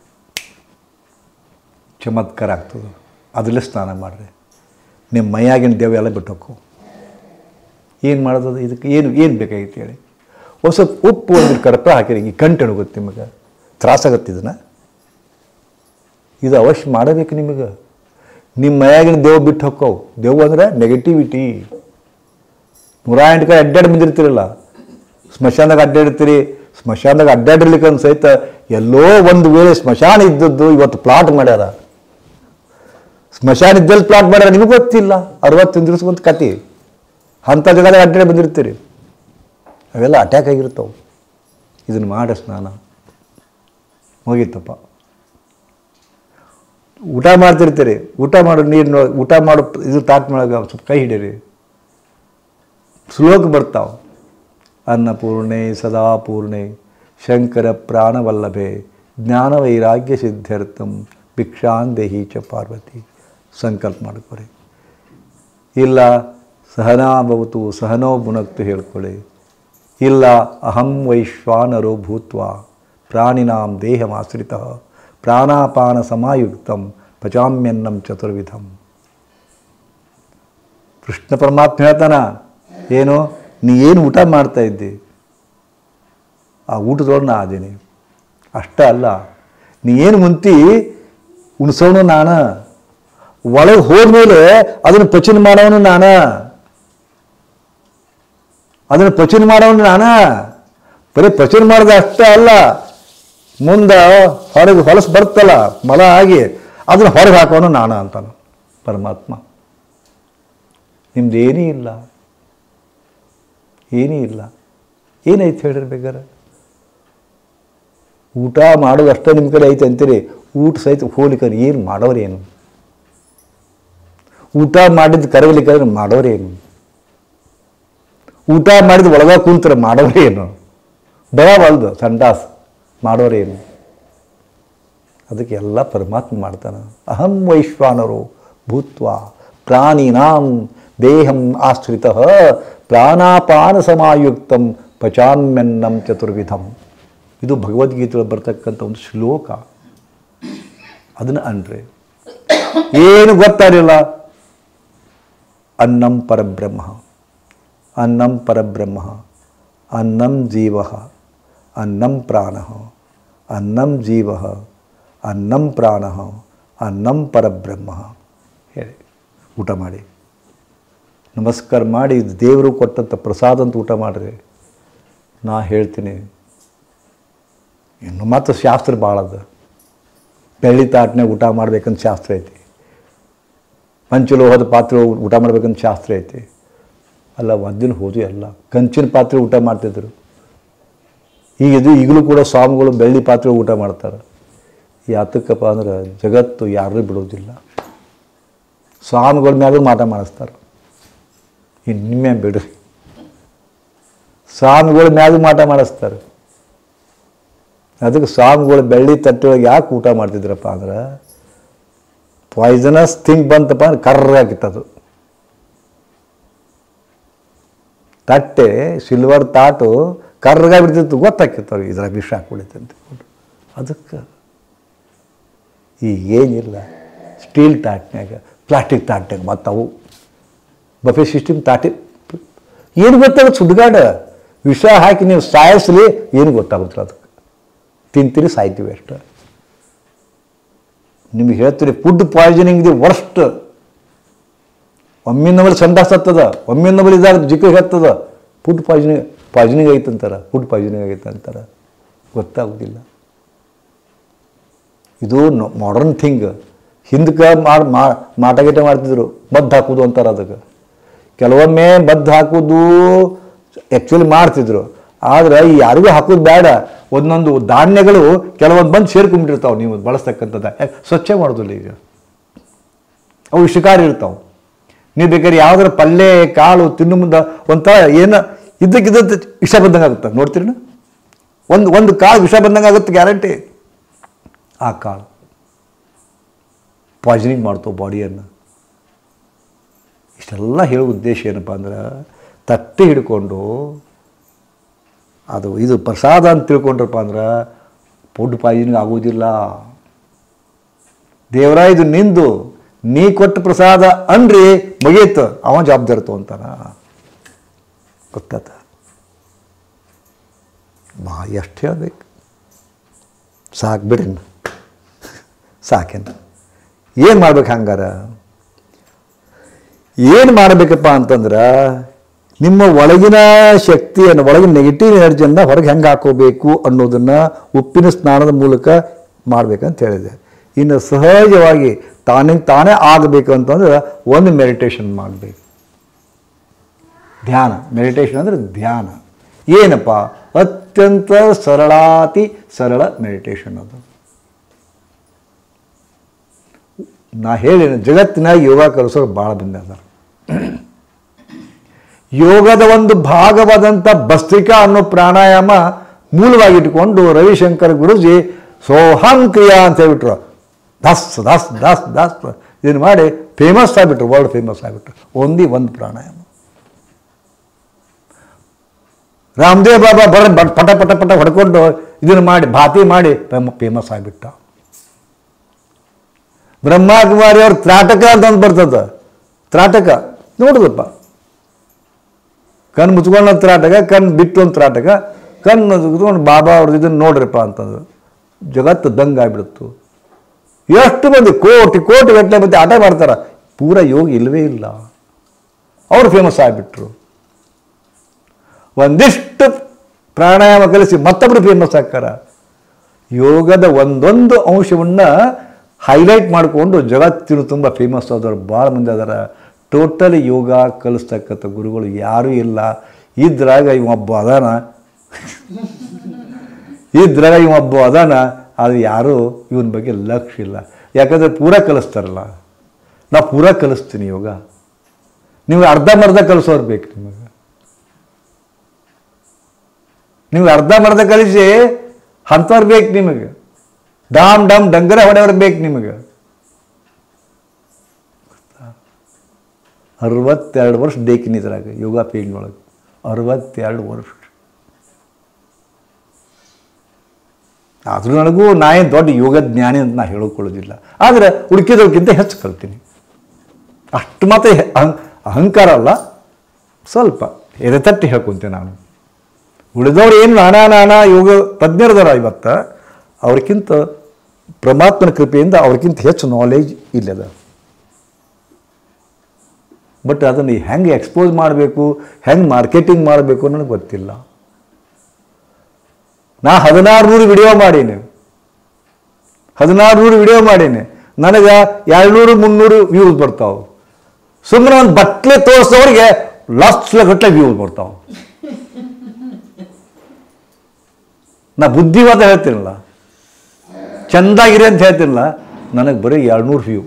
A: ಚಮತ್ಕಾರ ಆಗ್ತದೆ ಅದರಲ್ಲೇ ಸ್ನಾನ ಮಾಡಿರಿ ನಿಮ್ಮ ಮೈಯಾಗಿನ ದೇವ ಎಲ್ಲ ಬಿಟ್ಟು ಹೋಕ್ಕವು ಏನು ಮಾಡೋದು ಇದಕ್ಕೆ ಏನು ಏನು ಬೇಕಾಗಿತ್ತು ಹೇಳಿ ಒಂದು ಸ್ವಲ್ಪ ಉಪ್ಪು ಒಂದು ಕರ್ಪೂರ ಹಾಕಿರಿ ಈ ಕಂಟು ಹೋಗುತ್ತೆ ನಿಮಗೆ ತ್ರಾಸಾಗತ್ತೆ ಇದನ್ನು ಇದು ಅವಶ್ಯ ಮಾಡಬೇಕು ನಿಮಗೆ ನಿಮ್ಮ ಮೈಯಾಗಿನ ದೇವ್ ಬಿಟ್ಟು ಹೊಕ್ಕವು ದೇವ್ ಅಂದ್ರೆ ನೆಗೆಟಿವಿಟಿ ನೂರ ಎಂಟು ಕಡೆ ಅಡ್ಡಾಡಿ ಬಂದಿರ್ತೀರಲ್ಲ ಸ್ಮಶಾನದಾಗ ಅಡ್ಡಾಡ್ತೀರಿ ಸ್ಮಶಾನದಾಗ ಅಡ್ಡಾಡಿರ್ಲಿಕ್ಕೆ ಒಂದು ಸಹಿತ ಎಲ್ಲೋ ಒಂದು ವೇಳೆ ಸ್ಮಶಾನ ಇದ್ದದ್ದು ಇವತ್ತು ಪ್ಲಾಟ್ ಮಾಡ್ಯಾರ ಸ್ಮಶಾನ ಇದ್ದಲ್ಲಿ ಪ್ಲಾಟ್ ಮಾಡ್ಯಾರ ನಿಮಗೆ ಗೊತ್ತಿಲ್ಲ ಅರವತ್ತು ದಿವಸಕ್ಕೊಂದು ಕತೆ ಅಂಥ ಜಾಗದಾಗ ಅಡ್ಡಾಡಿ ಬಂದಿರ್ತೀರಿ ಅವೆಲ್ಲ ಅಟ್ಯಾಕ್ ಆಗಿರ್ತಾವೆ ಇದನ್ನು ಮಾಡ ಸ್ನಾನ ಮುಗೀತಪ್ಪ ಊಟ ಮಾಡ್ತಿರ್ತೀರಿ ಊಟ ಮಾಡೋ ನೀರು ಊಟ ಮಾಡೋ ಇದು ತಾಟ್ ಒಳಗೆ ಒಂದ್ ಸ್ವಲ್ಪ ಕೈ ಹಿಡೀರಿ ಶ್ಲೋಕ ಬರ್ತಾವೆ ಅನ್ನಪೂರ್ಣೆ ಸದಾಪೂರ್ಣೆ ಶಂಕರ ಪ್ರಾಣವಲ್ಲಭೆ ಜ್ಞಾನ ವೈರಾಗ್ಯ ಸಿದ್ಧಾರ್ಥಂ ಭಿಕ್ಷಾನ್ ದೇಹಿ ಚ ಪಾರ್ವತಿ ಸಂಕಲ್ಪ ಮಾಡ್ಕೊರಿ ಇಲ್ಲ ಸಹನಾ ಭವತು ಸಹನೋ ಭುನಕ್ತು ಹೇಳ್ಕೊಳ್ಳಿ ಇಲ್ಲ ಅಹಂ ವೈಶ್ವಾನರೋ ಭೂತ್ವ ಪ್ರಾಣಿನಾಂ ದೇಹಮಾಶ್ರಿತ ಪ್ರಾಣಾಪಾನ ಸಮಾಯುಕ್ತಂ ಪಚಾಮ್ಯನ್ನಂ ಚತುರ್ವಿಧಂ ಕೃಷ್ಣ ಪರಮಾತ್ಮ ಹೇಳ್ತಾನ ಏನು ನೀ ಏನು ಊಟ ಮಾಡ್ತಾ ಇದ್ದಿ ಆ ಊಟದೊಳಗೆ ನಾ ಅದೀನಿ ಅಷ್ಟೇ ಅಲ್ಲ ನೀ ಏನು ಮುಂತಿ ಉಣ್ಸೋನು ನಾನ ಒಳಗೆ ಹೋದ್ಮೇಲೆ ಅದನ್ನು ಪಚನ ಮಾಡೋನು ನಾನ ಅದನ್ನು ಪಚನ ಮಾಡೋನು ನಾನ ಬರೀ ಪಚನ ಮಾಡೋದು ಅಷ್ಟೇ ಅಲ್ಲ ಮುಂದೆ ಹೊರಗೆ ಹೊಲಸು ಬರ್ತಲ್ಲ ಮಲ ಆಗಿ ಅದನ್ನು ಹೊರಗೆ ಹಾಕೋನು ನಾನ ಅಂತಾನ ಪರಮಾತ್ಮ ನಿಮ್ದು ಏನೂ ಇಲ್ಲ ಏನೂ ಇಲ್ಲ ಏನೈತೆ ಹೇಳ್ರಿ ಬೇಕಾರೆ ಊಟ ಮಾಡೋದು ಅಷ್ಟೇ ನಿಮ್ಮ ಕಡೆ ಐತೆ ಅಂತೀರಿ ಊಟ ಸಹಿತ ಹೋಲಿಕರು ಏನು ಮಾಡೋರೇನು ಊಟ ಮಾಡಿದ್ದು ಕರಗಲಿಕ್ಕಾದ್ರೆ ಮಾಡೋರೇನು ಊಟ ಮಾಡಿದ ಒಳಗ ಕುಂತರ ಮಾಡೋರೇನು ಬರವಲ್ದು ಸಂಡಾಸ್ ಮಾಡೋರೇನು ಅದಕ್ಕೆ ಎಲ್ಲ ಪರಮಾತ್ಮ ಮಾಡ್ತಾನೆ ಅಹಂ ವೈಶ್ವಾನರು ಭೂತ್ವ ಪ್ರಾಣಿನಾಂ ದೇಹಂ ಆಶ್ರಿತ ಪ್ರಾಣಾಪಾನ ಸಮಾಯುಕ್ತಂ ಪಚಾಮ್ಯನ್ನಂ ಚತುರ್ವಿಧಂ ಇದು ಭಗವದ್ಗೀತೆಯಲ್ಲಿ ಬರ್ತಕ್ಕಂಥ ಒಂದು ಶ್ಲೋಕ ಅದನ್ನು ಅನ್ರಿ ಏನು ಗೊತ್ತಾರಿಲ್ಲ ಅನ್ನಂ ಪರಬ್ರಹ್ಮ ಅನ್ನಂ ಪರಬ್ರಹ್ಮ ಅನ್ನಂ ಜೀವ ಅನ್ನಂ ಪ್ರಾಣ ಅನ್ನಂ ಜೀವ ಅನ್ನಂ ಪ್ರಾಣ ಅನ್ನಂ ಪರಬ್ರಹ್ಮ ಹೇಳಿ ಊಟ ಮಾಡಿ ನಮಸ್ಕಾರ ಮಾಡಿ ಇದು ದೇವರು ಕೊಟ್ಟಂಥ ಪ್ರಸಾದ ಅಂತ ಊಟ ಮಾಡಿರಿ ನಾ ಹೇಳ್ತೀನಿ ಇನ್ನು ಮತ್ತು ಶಾಸ್ತ್ರ ಭಾಳ ಅದ ಬೆಳ್ಳಿ ತಾಟ್ನಾಗ ಊಟ ಮಾಡ್ಬೇಕಂತ ಶಾಸ್ತ್ರ ಐತಿ ಪಂಚಲೋಹದ ಪಾತ್ರೆ ಊಟ ಮಾಡ್ಬೇಕಂತ ಶಾಸ್ತ್ರ ಐತಿ ಅಲ್ಲ ಒಂದಿನ ಹೋದು ಎಲ್ಲ ಕಂಚಿನ ಪಾತ್ರೆ ಊಟ ಮಾಡ್ತಿದ್ರು ಈಗ ಇದು ಈಗಲೂ ಕೂಡ ಸ್ವಾಮಿಗಳು ಬೆಳ್ಳಿ ಪಾತ್ರೆ ಊಟ ಮಾಡ್ತಾರೆ ಯಾತಕ್ಕಪ್ಪ ಅಂದ್ರೆ ಜಗತ್ತು ಯಾರೂ ಬಿಡೋದಿಲ್ಲ ಸ್ವಾಮಿಗಳ ಮ್ಯಾಗೂ ಮಾಟ ಮಾಡಿಸ್ತಾರೆ ಇನ್ನು ನಿಮ್ಮೆ ಬಿಡ್ರಿ ಸ್ವಾಮಿಗಳ ಮ್ಯಾಗೂ ಮಾಟ ಮಾಡಿಸ್ತಾರೆ ಅದಕ್ಕೆ ಸ್ವಾಮಿಗಳು ಬೆಳ್ಳಿ ತಟ್ಟೆಯೊಳಗೆ ಯಾಕೆ ಊಟ ಮಾಡ್ತಿದ್ರಪ್ಪ ಅಂದ್ರೆ ಪಾಯ್ಸನಸ್ ಥಿಂಗ್ ಬಂತಪ್ಪ ಅಂದ್ರೆ ಕರ್ರಾಗಿತ್ತದು ತಟ್ಟೆ ಸಿಲ್ವರ್ ತಾಟು ಕರ್ರಾಗಿ ಬಿಡ್ತಿತ್ತು ಗೊತ್ತಾಕಿತ್ತು ಅವ್ರಿಗೆ ಇದ್ರಾಗ ವಿಷ ಹಾಕ್ಬಿಡುತ್ತೆ ಅಂತ ಅದಕ್ಕೆ ಈಗೇನಿಲ್ಲ ಸ್ಟೀಲ್ ತಾಟ್ನ್ಯಾಗ ಪ್ಲಾಸ್ಟಿಕ್ ತಾಟ್ನ್ಯಾಗ ಮತ್ತವು ಬಫೆ ಸಿಸ್ಟಮ್ ತಾಟಿ ಏನು ಗೊತ್ತಾಗುತ್ತೆ ಸುಡ್ಗಾಡ ವಿಷ ಹಾಕಿ ನೀವು ಸಾಯಿಸ್ಲಿ ಏನು ಗೊತ್ತಾಗುತ್ತಿಲ್ಲ ಅದಕ್ಕೆ ತಿಂತೀರಿ ಸಾಯ್ತೀವಿ ಅಷ್ಟು ನಿಮ್ಗೆ ಹೇಳ್ತೀರಿ ಫುಡ್ ಪಾಯ್ಸನಿಂಗ್ ದಿ ವರ್ಸ್ಟ್ ಒಮ್ಮಿನವಲ್ಲಿ ಸಂಡಾಸ ಹತ್ತದ ಒಮ್ಮಿನವಲ್ಲಿ ಇದಾಗ ಜಿಕ್ಕ ಹತ್ತದ ಫುಡ್ ಪಾಯ್ಸನಿಂಗ್ ಪಾಯ್ಸನಿಂಗ್ ಐತೆ ಅಂತಾರೆ ಫುಡ್ ಪಾಯ್ಸನಿಂಗ್ ಆಗೈತೆ ಅಂತಾರೆ ಗೊತ್ತಾಗೋದಿಲ್ಲ ಇದು ಮಾಡರ್ನ್ ಥಿಂಗ್ ಹಿಂದಕ್ಕೆ ಮಾಡಿ ಮಾಟ ಗೀಟ ಮಾಡ್ತಿದ್ರು ಮದ್ದು ಹಾಕೋದು ಅಂತಾರೆ ಅದಕ್ಕೆ ಕೆಲವೊಮ್ಮೆ ಮದ್ದು ಹಾಕೋದು ಆ್ಯಕ್ಚುಲಿ ಮಾಡ್ತಿದ್ರು ಆದ್ರೆ ಈ ಯಾರಿಗೂ ಹಾಕೋದು ಬೇಡ ಒಂದೊಂದು ಧಾನ್ಯಗಳು ಕೆಲವೊಂದು ಬಂದು ಸೇರ್ಕೊಂಡ್ಬಿಟ್ಟಿರ್ತಾವೆ ನೀವು ಬಳಸ್ತಕ್ಕಂಥದ್ದು ಯಾಕೆ ಸ್ವಚ್ಛ ಮಾಡೋದಿಲ್ಲ ಈಗ ಅವು ವಿಷಕಾರಿ ಇರ್ತಾವೆ ನೀವು ಬೇಕಾದ್ರೆ ಯಾವ್ದಾರ ಪಲ್ಯ ಕಾಳು ತಿನ್ನು ಮುಂದೆ ಒಂಥರ ಏನು ಇದ್ದಕ್ಕಿದ್ದಂತೆ ವಿಷ ಬಂದಂಗೆ ಆಗುತ್ತೆ ನೋಡ್ತೀರಿ ಒಂದು ಒಂದು ಕಾಳು ವಿಷ ಬಂದಂಗೆ ಆಗುತ್ತೆ ಗ್ಯಾರಂಟಿ ಆ ಕಾಳು ಪಾಯ್ಸನಿಂಗ್ ಮಾಡ್ತಾವೆ ಬಾಡಿಯನ್ನು ಇಷ್ಟೆಲ್ಲ ಹೇಳೋ ಉದ್ದೇಶ ಏನಪ್ಪ ಅಂದ್ರೆ ತಟ್ಟೆ ಹಿಡ್ಕೊಂಡು ಅದು ಇದು ಪ್ರಸಾದ ಅಂತ ತಿಳ್ಕೊಂಡ್ರಪ್ಪ ಅಂದ್ರೆ ಫುಡ್ ಪಾಯ್ಸನಿಂಗ್ ಆಗೋದಿಲ್ಲ ದೇವರ ಇದು ನಿಂದು ನೀ ಕೊಟ್ಟ ಪ್ರಸಾದ ಅನ್ರಿ ಮುಗೀತು ಅವ ಜವಾಬ್ದಾರಿ ತಗೊಂತಾನ ಗೊತ್ತಾತ ಬಾ ಎಷ್ಟು ಹೇಳ್ಬೇಕು ಸಾಕು ಬಿಡ್ರಿ ಸಾಕೇನು ಏನು ಮಾಡ್ಬೇಕು ಹಂಗಾರ ಏನು ಮಾಡಬೇಕಪ್ಪ ಅಂತಂದ್ರೆ ನಿಮ್ಮ ಒಳಗಿನ ಶಕ್ತಿಯನ್ನು ಒಳಗಿನ ನೆಗೆಟಿವ್ ಎನರ್ಜಿಯನ್ನು ಹೊರಗೆ ಹೆಂಗೆ ಹಾಕೋಬೇಕು ಅನ್ನೋದನ್ನು ಉಪ್ಪಿನ ಸ್ನಾನದ ಮೂಲಕ ಮಾಡಬೇಕಂತ ಹೇಳಿದೆ ಇನ್ನು ಸಹಜವಾಗಿ ತಾನಿಗೆ ತಾನೇ ಆಗಬೇಕು ಅಂತಂದ್ರೆ ಒಂದು ಮೆಡಿಟೇಷನ್ ಮಾಡಬೇಕು ಧ್ಯಾನ ಮೆಡಿಟೇಷನ್ ಅಂದರೆ ಧ್ಯಾನ ಏನಪ್ಪ ಅತ್ಯಂತ ಸರಳಾತಿ ಸರಳ ಮೆಡಿಟೇಷನ್ ಅದು ನಾ ಹೇಳಿ ಜಗತ್ತಿನಾಗ ಯೋಗ ಕಲಿಸೋರು ಭಾಳ ಬಂದ ಅದಾರ ಯೋಗದ ಒಂದು ಭಾಗವಾದಂಥ ಭಸ್ತ್ರಿಕಾ ಅನ್ನೋ ಪ್ರಾಣಾಯಾಮ ಮೂಲವಾಗಿಟ್ಟುಕೊಂಡು ರವಿಶಂಕರ್ ಗುರುಜಿ ಸೋಹಂ ಕ್ರಿಯಾ ಅಂತ ಹೇಳ್ಬಿಟ್ರು ದಸ್ ದಸ್ ದಸ್ ದಸ್ ಇದನ್ನು ಮಾಡಿ ಫೇಮಸ್ ಆಗಿಬಿಟ್ರು ವರ್ಲ್ಡ್ ಫೇಮಸ್ ಆಗಿಬಿಟ್ರು ಒಂದೇ ಒಂದು ಪ್ರಾಣಾಯಾಮ ರಾಮದೇವ್ ಬಾಬಾ ಬರ ಬ- ಪಟ ಪಟ ಪಟ ಹೊಡ್ಕೊಂಡು ಇದನ್ನು ಮಾಡಿ ಭಾತಿ ಮಾಡಿ ಫೇಮಸ್ ಆಗಿಬಿಟ್ಟ ಬ್ರಹ್ಮಕುಮಾರಿ ಅವ್ರ ತ್ರಾಟಕ ಅಂತ ಒಂದು ಬರ್ತದ ತ್ರಾಟಕ ನೋಡುದಪ್ಪ ಕಣ್ಣು ಮುಚ್ಕೊಂಡು ತ್ರಾಟಕ ಕಣ್ಣು ಬಿಟ್ಟು ಒಂದು ತ್ರಾಟಕ ಕಣ್ಣು ಕುತ್ಕೊಂಡು ಬಾಬಾ ಅವ್ರದ್ದು ಇದನ್ನು ನೋಡ್ರಿಪ್ಪ ಅಂತಂದು ಜಗತ್ತು ದಂಗ ಆಗ್ಬಿಡುತ್ತು ಎಷ್ಟು ಮಂದಿ ಕೋಟಿ ಕೋಟಿ ಗಟ್ಟಲೆ ಮಂದಿ ಆಟ ಮಾಡ್ತಾರ ಪೂರ ಯೋಗ ಇಲ್ಲವೇ ಇಲ್ಲ ಅವರು ಫೇಮಸ್ ಆಗಿಬಿಟ್ರು ಒಂದಿಷ್ಟು ಪ್ರಾಣಾಯಾಮ ಕಲಿಸಿ ಮತ್ತೊಬ್ಬರು ಫೇಮಸ್ ಆಗ್ತಾರ ಯೋಗದ ಒಂದೊಂದು ಅಂಶವನ್ನು ಹೈಲೈಟ್ ಮಾಡಿಕೊಂಡು ಜಗತ್ತಿನ ತುಂಬ ಫೇಮಸ್ ಆದವರು ಭಾಳ ಮಂದಿ ಅದಾರ ಟೋಟಲಿ ಯೋಗ ಕಲಿಸ್ತಕ್ಕಂಥ ಗುರುಗಳು ಯಾರೂ ಇಲ್ಲ ಇದ್ರಾಗ ಇವೊಬ್ಬ ಅದಾನ ಇದ್ರಾಗ ಇವೊಬ್ಬ ಅದಾನ ಅದು ಯಾರೂ ಇವನ ಬಗ್ಗೆ ಲಕ್ಷ್ಯ ಇಲ್ಲ ಯಾಕಂದರೆ ಪೂರ ಕಲಿಸ್ತಾರಲ್ಲ ನಾ ಪೂರ ಕಲಿಸ್ತೀನಿ ಯೋಗ ನೀವು ಅರ್ಧಂಬರ್ಧ ಕಲಿಸೋರು ಬೇಕು ನಿಮಗೆ ನೀವು ಅರ್ಧಂಬರ್ಧ ಕಲಿಸಿ ಅಂಥವ್ರು ಬೇಕು ನಿಮಗೆ ಡಾಮ್ ಡಾಮ್ ಡಂಗರ ಹೊಡೆಯವ್ರು ಬೇಕು ನಿಮಗೆ ಅರವತ್ತೆರಡು ವರ್ಷ ಡೇಕಿನ ಇದ್ರಾಗ ಯೋಗ ಫೀಲ್ಡ್ ಒಳಗೆ ಅರವತ್ತೆರಡು ವರ್ಷ ಆದರೂ ನನಗೂ ನಾ ಏನು ದೊಡ್ಡ ಯೋಗ ಜ್ಞಾನಿ ಅಂತ ನಾ ಹೇಳ್ಕೊಳ್ಳೋದಿಲ್ಲ ಆದರೆ ಉಳ್ಕಿದವ್ರಿಗಿಂತ ಹೆಚ್ಚು ಕಲ್ತೀನಿ ಅಷ್ಟು ಮಾತ್ರ ಹೆ- ಅಹಂ- ಅಹಂಕಾರ ಅಲ್ಲ ಸ್ವಲ್ಪ ಎದೆತಟ್ಟಿ ಹೇಳ್ಕೊಂತೀನಿ ನಾನು ಉಳಿದವ್ರು ಏನು ನಾನಾ ನಾನಾ ಯೋಗ ತಜ್ಞರದಾರ ಇವತ್ತು ಅವ್ರಿಗಿಂತ ಪರಮಾತ್ಮನ ಕೃಪೆಯಿಂದ ಅವ್ರಿಗಿಂತ ಹೆಚ್ಚು ನಾಲೆಜ್ ಇಲ್ಲದ ಬಟ್ ಅದನ್ನು ಹೆಂಗೆ ಎಕ್ಸ್ಪೋಸ್ ಮಾಡಬೇಕು ಹೆಂಗೆ ಮಾರ್ಕೆಟಿಂಗ್ ಮಾಡಬೇಕು ನನಗೆ ಗೊತ್ತಿಲ್ಲ ನಾ ಹದಿನಾರು ನೂರು ವಿಡಿಯೋ ಮಾಡೀನಿ ಹದಿನಾರು ನೂರು ವಿಡಿಯೋ ಮಾಡೀನಿ ನನಗೆ ಎರಡುನೂರು ಮುನ್ನೂರು ವ್ಯೂಸ್ ಬರ್ತಾವೆ ಸುಮ್ಮನೆ ಒಂದು ಬಟ್ಲೆ ತೋರಿಸೋರಿಗೆ ಲಕ್ಷ ಗಟ್ಟಲೆ ವ್ಯೂಸ್ ಬರ್ತಾವೆ ನಾ ಬುದ್ಧಿವಾದ ಹೇಳ್ತೀನಲ್ಲ ಚೆಂದಾಗಿರಿ ಅಂತ ಹೇಳ್ತೀನಲ್ಲ ನನಗೆ ಬರೀ ಎರಡುನೂರು ವ್ಯೂ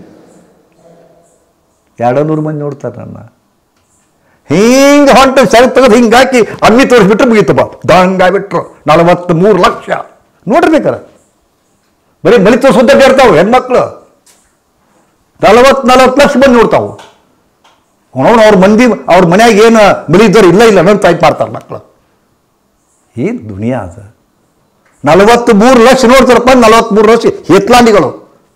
A: ಎರಡು ನೂರು ಮಂದಿ ನೋಡ್ತಾರೆ ನನ್ನ ಹಿಂಗೆ ಹೊಂಟು ಸರಿ ತೆಗೆದು ಹಿಂಗೆ ಹಾಕಿ ಅಗ್ನಿ ತೋರಿಸ್ಬಿಟ್ರೆ ಮುಗೀತಪ್ಪ ದಂಗಾಗ್ಬಿಟ್ರು ನಲವತ್ತ್ ಮೂರು ಲಕ್ಷ ನೋಡ್ರಿಬೇಕಾರ ಬರೀ ಬಲಿ ತೋರಿಸುತ್ತ ಇರ್ತಾವೆ ಹೆಣ್ಮಕ್ಳು ನಲವತ್ತು ನಲವತ್ತು ಲಕ್ಷ ಮಂದಿ ನೋಡ್ತಾವೆ ಅವನವನು ಅವ್ರ ಮಂದಿ ಅವ್ರ ಮನ್ಯಾಗ ಏನು ಬಲಿ ಇದ್ದವ್ರು ಇಲ್ಲ ಇಲ್ಲ ಅನ್ನೋ ಟೈಪ್ ಮಾಡ್ತಾರೆ ಮಕ್ಕಳು ಏನು ದುನಿಯಾ ಅದು ನಲವತ್ತು ಮೂರು ಲಕ್ಷ ನೋಡ್ತಾರಪ್ಪ ನಲವತ್ತ್ಮೂರು ಲಕ್ಷ ಹೇತ್ಲಾಂಡಿಗಳು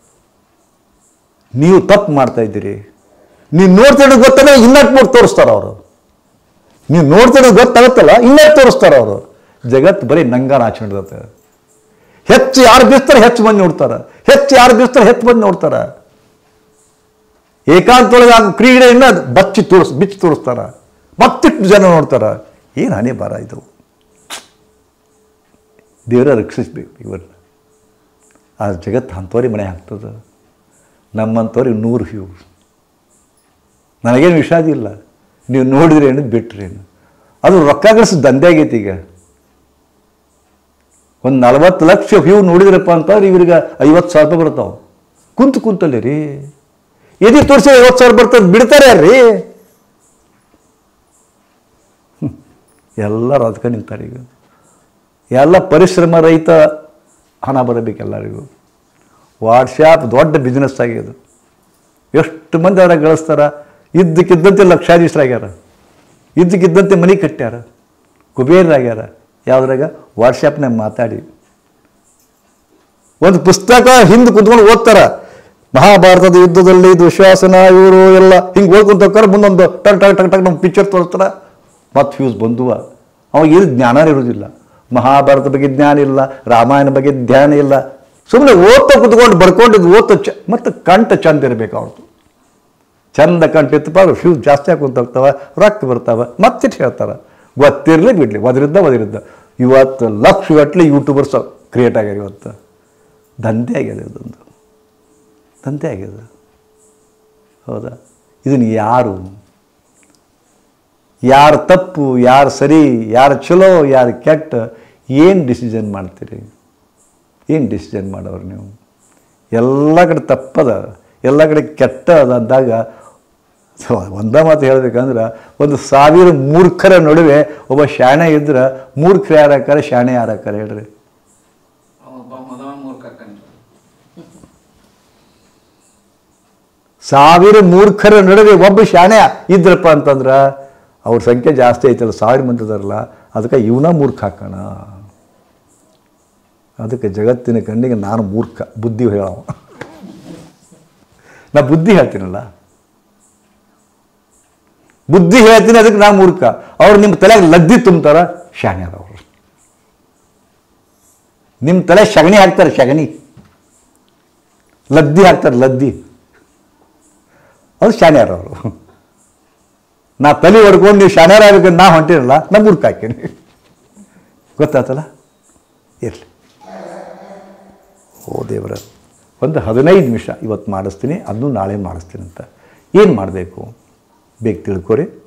A: ನೀವು ತಪ್ಪು ಮಾಡ್ತಾ ಇದ್ದೀರಿ ನೀವು ನೋಡ್ತಿರೋದು ಗೊತ್ತಲ್ಲ ಇನ್ನಷ್ಟು ನೋಡಿ ತೋರಿಸ್ತಾರೆ ಅವರು ನೀವು ನೋಡ್ತಿರೋದು ಗೊತ್ತಾಗುತ್ತಲ್ಲ ಇನ್ನಷ್ಟು ತೋರಿಸ್ತಾರೆ ಅವರು ಜಗತ್ತು ಬರೀ ನಂಗಾನ ಆಚರಣೆ ಹೆಚ್ಚು ಯಾರು ಬೀಸ್ತಾರೆ ಹೆಚ್ಚು ಮಂದಿ ನೋಡ್ತಾರೆ ಹೆಚ್ಚು ಯಾರು ಬೀಸ್ತಾರೆ ಹೆಚ್ಚು ಮಂದಿ ನೋಡ್ತಾರೆ ಏಕಾಂತೊಳಗೆ ಆಗ ಕ್ರೀಡೆಯನ್ನು ಬಚ್ಚಿ ತೋರಿಸ್ ಬಿಚ್ಚಿ ತೋರಿಸ್ತಾರ ಮತ್ತಿಷ್ಟು ಜನ ನೋಡ್ತಾರ ಏನು ಹಣೆ ಬರ ಇದು ದೇವರ ರಕ್ಷಿಸ್ಬೇಕು ಇವ್ರನ್ನ ಆ ಜಗತ್ತು ಅಂಥವ್ರಿಗೆ ಮನೆ ಹಾಕ್ತದೆ ನಮ್ಮಂಥವ್ರಿಗೆ ನೂರು ವ್ಯೂ ನನಗೇನು ವಿಷಾದ ಇಲ್ಲ ನೀವು ನೋಡಿದ್ರಿ ಏನು ಬಿಟ್ರಿ ಏನು ಅದು ರೊಕ್ಕ ಗಳಿಸ್ ದಂಧೆ ಆಗೈತಿ ಈಗ ಒಂದು ನಲವತ್ತು ಲಕ್ಷ ವ್ಯೂ ನೋಡಿದ್ರಪ್ಪ ಅಂತಂದ್ರೆ ಇವ್ರಿಗೆ ಐವತ್ತು ಸಾವಿರ ರೂಪಾಯಿ ಬರ್ತಾವೆ ಕುಂತು ಕುಂತಲ್ಲಿ ರೀ ಎದಿ ತೋರಿಸಿ ಐವತ್ತು ಸಾವಿರ ಬರ್ತದೆ ಬಿಡ್ತಾರೆ ರೀ ಹ್ಮ್. ಎಲ್ಲರೂ ಅದಕ್ಕೆ ನಿಂತಾರೆ ಈಗ ಎಲ್ಲ ಪರಿಶ್ರಮ ರಹಿತ ಹಣ ಬರಬೇಕು ಎಲ್ಲರಿಗೂ ವಾಟ್ಸ್ಯಾಪ್ ದೊಡ್ಡ ಬಿಸ್ನೆಸ್ ಆಗಿದೆ ಎಷ್ಟು ಮಂದಿ ಅದ್ರಾಗ ಗಳಿಸ್ತಾರ ಇದ್ದಕ್ಕಿದ್ದಂತೆ ಲಕ್ಷಾಧೀಶರಾಗ್ಯಾರ ಇದ್ದಕ್ಕಿದ್ದಂತೆ ಮನೆ ಕಟ್ಟ್ಯಾರ ಕುಬೇರರಾಗ್ಯಾರ ಯಾವುದ್ರಾಗ ವಾಟ್ಸಪ್ನಾಗ ಮಾತಾಡಿ ಒಂದು ಪುಸ್ತಕ ಹಿಂದೆ ಕುತ್ಕೊಂಡು ಓದ್ತಾರ ಮಹಾಭಾರತದ ಯುದ್ಧದಲ್ಲಿ ದುಶ್ವಾಸನ ಇವರು ಎಲ್ಲ ಹಿಂಗೆ ಓದ್ಕೊಂತ ಹೋಗ್ತಾರೆ ಮುಂದೊಂದು ಟಕ್ ಟಕ್ ಟಕ್ ಟಕ್ ನಮ್ಮ ಪಿಕ್ಚರ್ ತೋರಿಸ್ತಾರ ಮತ್ತು ಫ್ಯೂಸ್ ಬಂದುವ ಅವಾಗ ಏನು ಜ್ಞಾನ ಇರೋದಿಲ್ಲ ಮಹಾಭಾರತ ಬಗ್ಗೆ ಜ್ಞಾನ ಇಲ್ಲ ರಾಮಾಯಣ ಬಗ್ಗೆ ಧ್ಯಾನ ಇಲ್ಲ ಸುಮ್ಮನೆ ಓದ್ತಾ ಕುತ್ಕೊಂಡು ಬರ್ಕೊಂಡಿದ್ದು ಓದ್ತಾ ಚ ಮತ್ತು ಕಂಠ ಚಂದ ಇರಬೇಕು ಅವ್ರದ್ದು ಚಂದ ಕಂಠ ಇತ್ತಪ್ಪ ಅವ್ರು ಫ್ಯೂಸ್ ಜಾಸ್ತಿ ಹಾಕೊಂತ ಹೋಗ್ತಾವ ರೊಕ್ಕ ಬರ್ತಾವ ಮತ್ತಿಟ್ಟು ಹೇಳ್ತಾರೆ ಗೊತ್ತಿರಲಿ ಬಿಡಲಿ ಒದರಿದ್ದ ಒದರಿದ್ದ ಇವತ್ತು ಲಕ್ಷಗಟ್ಟಲೆ ಯೂಟ್ಯೂಬರ್ಸ್ ಕ್ರಿಯೇಟ್ ಆಗ್ಯಾರ ಇವತ್ತು ದಂಧೆ ಆಗ್ಯದ ಇದೊಂದು ದಂಧೆ ಆಗ್ಯದ ಹೌದಾ ಇದನ್ನು ಯಾರು ಯಾರು ತಪ್ಪು ಯಾರು ಸರಿ ಯಾರು ಚಲೋ ಯಾರು ಕೆಟ್ಟ ಏನು ಡಿಸಿಷನ್ ಮಾಡ್ತೀರಿ ಏನು ಡಿಸಿಷನ್ ಮಾಡೋರು ನೀವು ಎಲ್ಲ ಕಡೆ ತಪ್ಪದ ಎಲ್ಲ ಕಡೆ ಕೆಟ್ಟ ಅದ ಅಂದಾಗ ಸೊ ಒಂದೇ ಮಾತು ಹೇಳ್ಬೇಕಂದ್ರೆ ಒಂದು ಸಾವಿರ ಮೂರ್ಖರ ನಡುವೆ ಒಬ್ಬ ಶಾಣೆ ಇದ್ರೆ ಮೂರ್ಖರು ಯಾರು ಹಾಕಾರ ಶಾಣೆ ಯಾರು ಹಾಕಾರ ಹೇಳ್ರಿ
C: ಒಬ್ಬ ಮದವ ಮೂರ್ಖ ಕಂಡ್ರು
A: ಸಾವಿರ ಮೂರ್ಖರ ನಡುವೆ ಒಬ್ಬ ಶಾಣೆ ಇದ್ರಪ್ಪ ಅಂತಂದ್ರೆ ಅವ್ರ ಸಂಖ್ಯೆ ಜಾಸ್ತಿ ಐತಲ್ಲ ಸಾವಿರ ಮಂದಿ ಇದಾರಲ್ಲ ಅದಕ್ಕೆ ಇವನ ಮೂರ್ಖ ಹಾಕೋಣ ಅದಕ್ಕೆ ಜಗತ್ತಿನ ಕಣ್ಣಿಗೆ ನಾನು ಮೂರ್ಖ ಬುದ್ಧಿ ಹೇಳವ ನಾ ಬುದ್ಧಿ ಹೇಳ್ತೀನಲ್ಲ ಬುದ್ಧಿ ಹೇಳ್ತೀನಿ ಅದಕ್ಕೆ ನಾ ಮೂರ್ಖ ಅವ್ರು ನಿಮ್ಮ ತಲೆಗೆ ಲದ್ದಿ ತುಂಬ್ತಾರ ಶಾಣೆ ಅದವ್ರು ನಿಮ್ಮ ತಲೆ ಶಗಣಿ ಹಾಕ್ತಾರೆ ಶಗಣಿ ಲದ್ದಿ ಹಾಕ್ತಾರೆ ಲದ್ದಿ ಅದು ಶಾಣ್ಯಾರ ಅವರು ನಾ ತಲೆ ಹೊಡ್ಕೊಂಡು ನೀವು ಶಾಣ್ಯಾರ ಆಗ್ಬೇಕಂತ ನಾ ಹೊಂಟಿರಲ್ಲ ನಾ ಮೂರ್ಖ ಹಾಕೀನಿ ಗೊತ್ತಾತಲ್ಲ ಇರಲಿ ಓ ದೇವರ ಒಂದು ಹದಿನೈದು ನಿಮಿಷ ಇವತ್ತು ಮಾಡಿಸ್ತೀನಿ ಅದನ್ನು ನಾಳೆ ಮಾಡಿಸ್ತೀನಿ ಅಂತ ಏನು ಮಾಡಬೇಕು ಬೇಗ ತಿಳ್ಕೊರಿ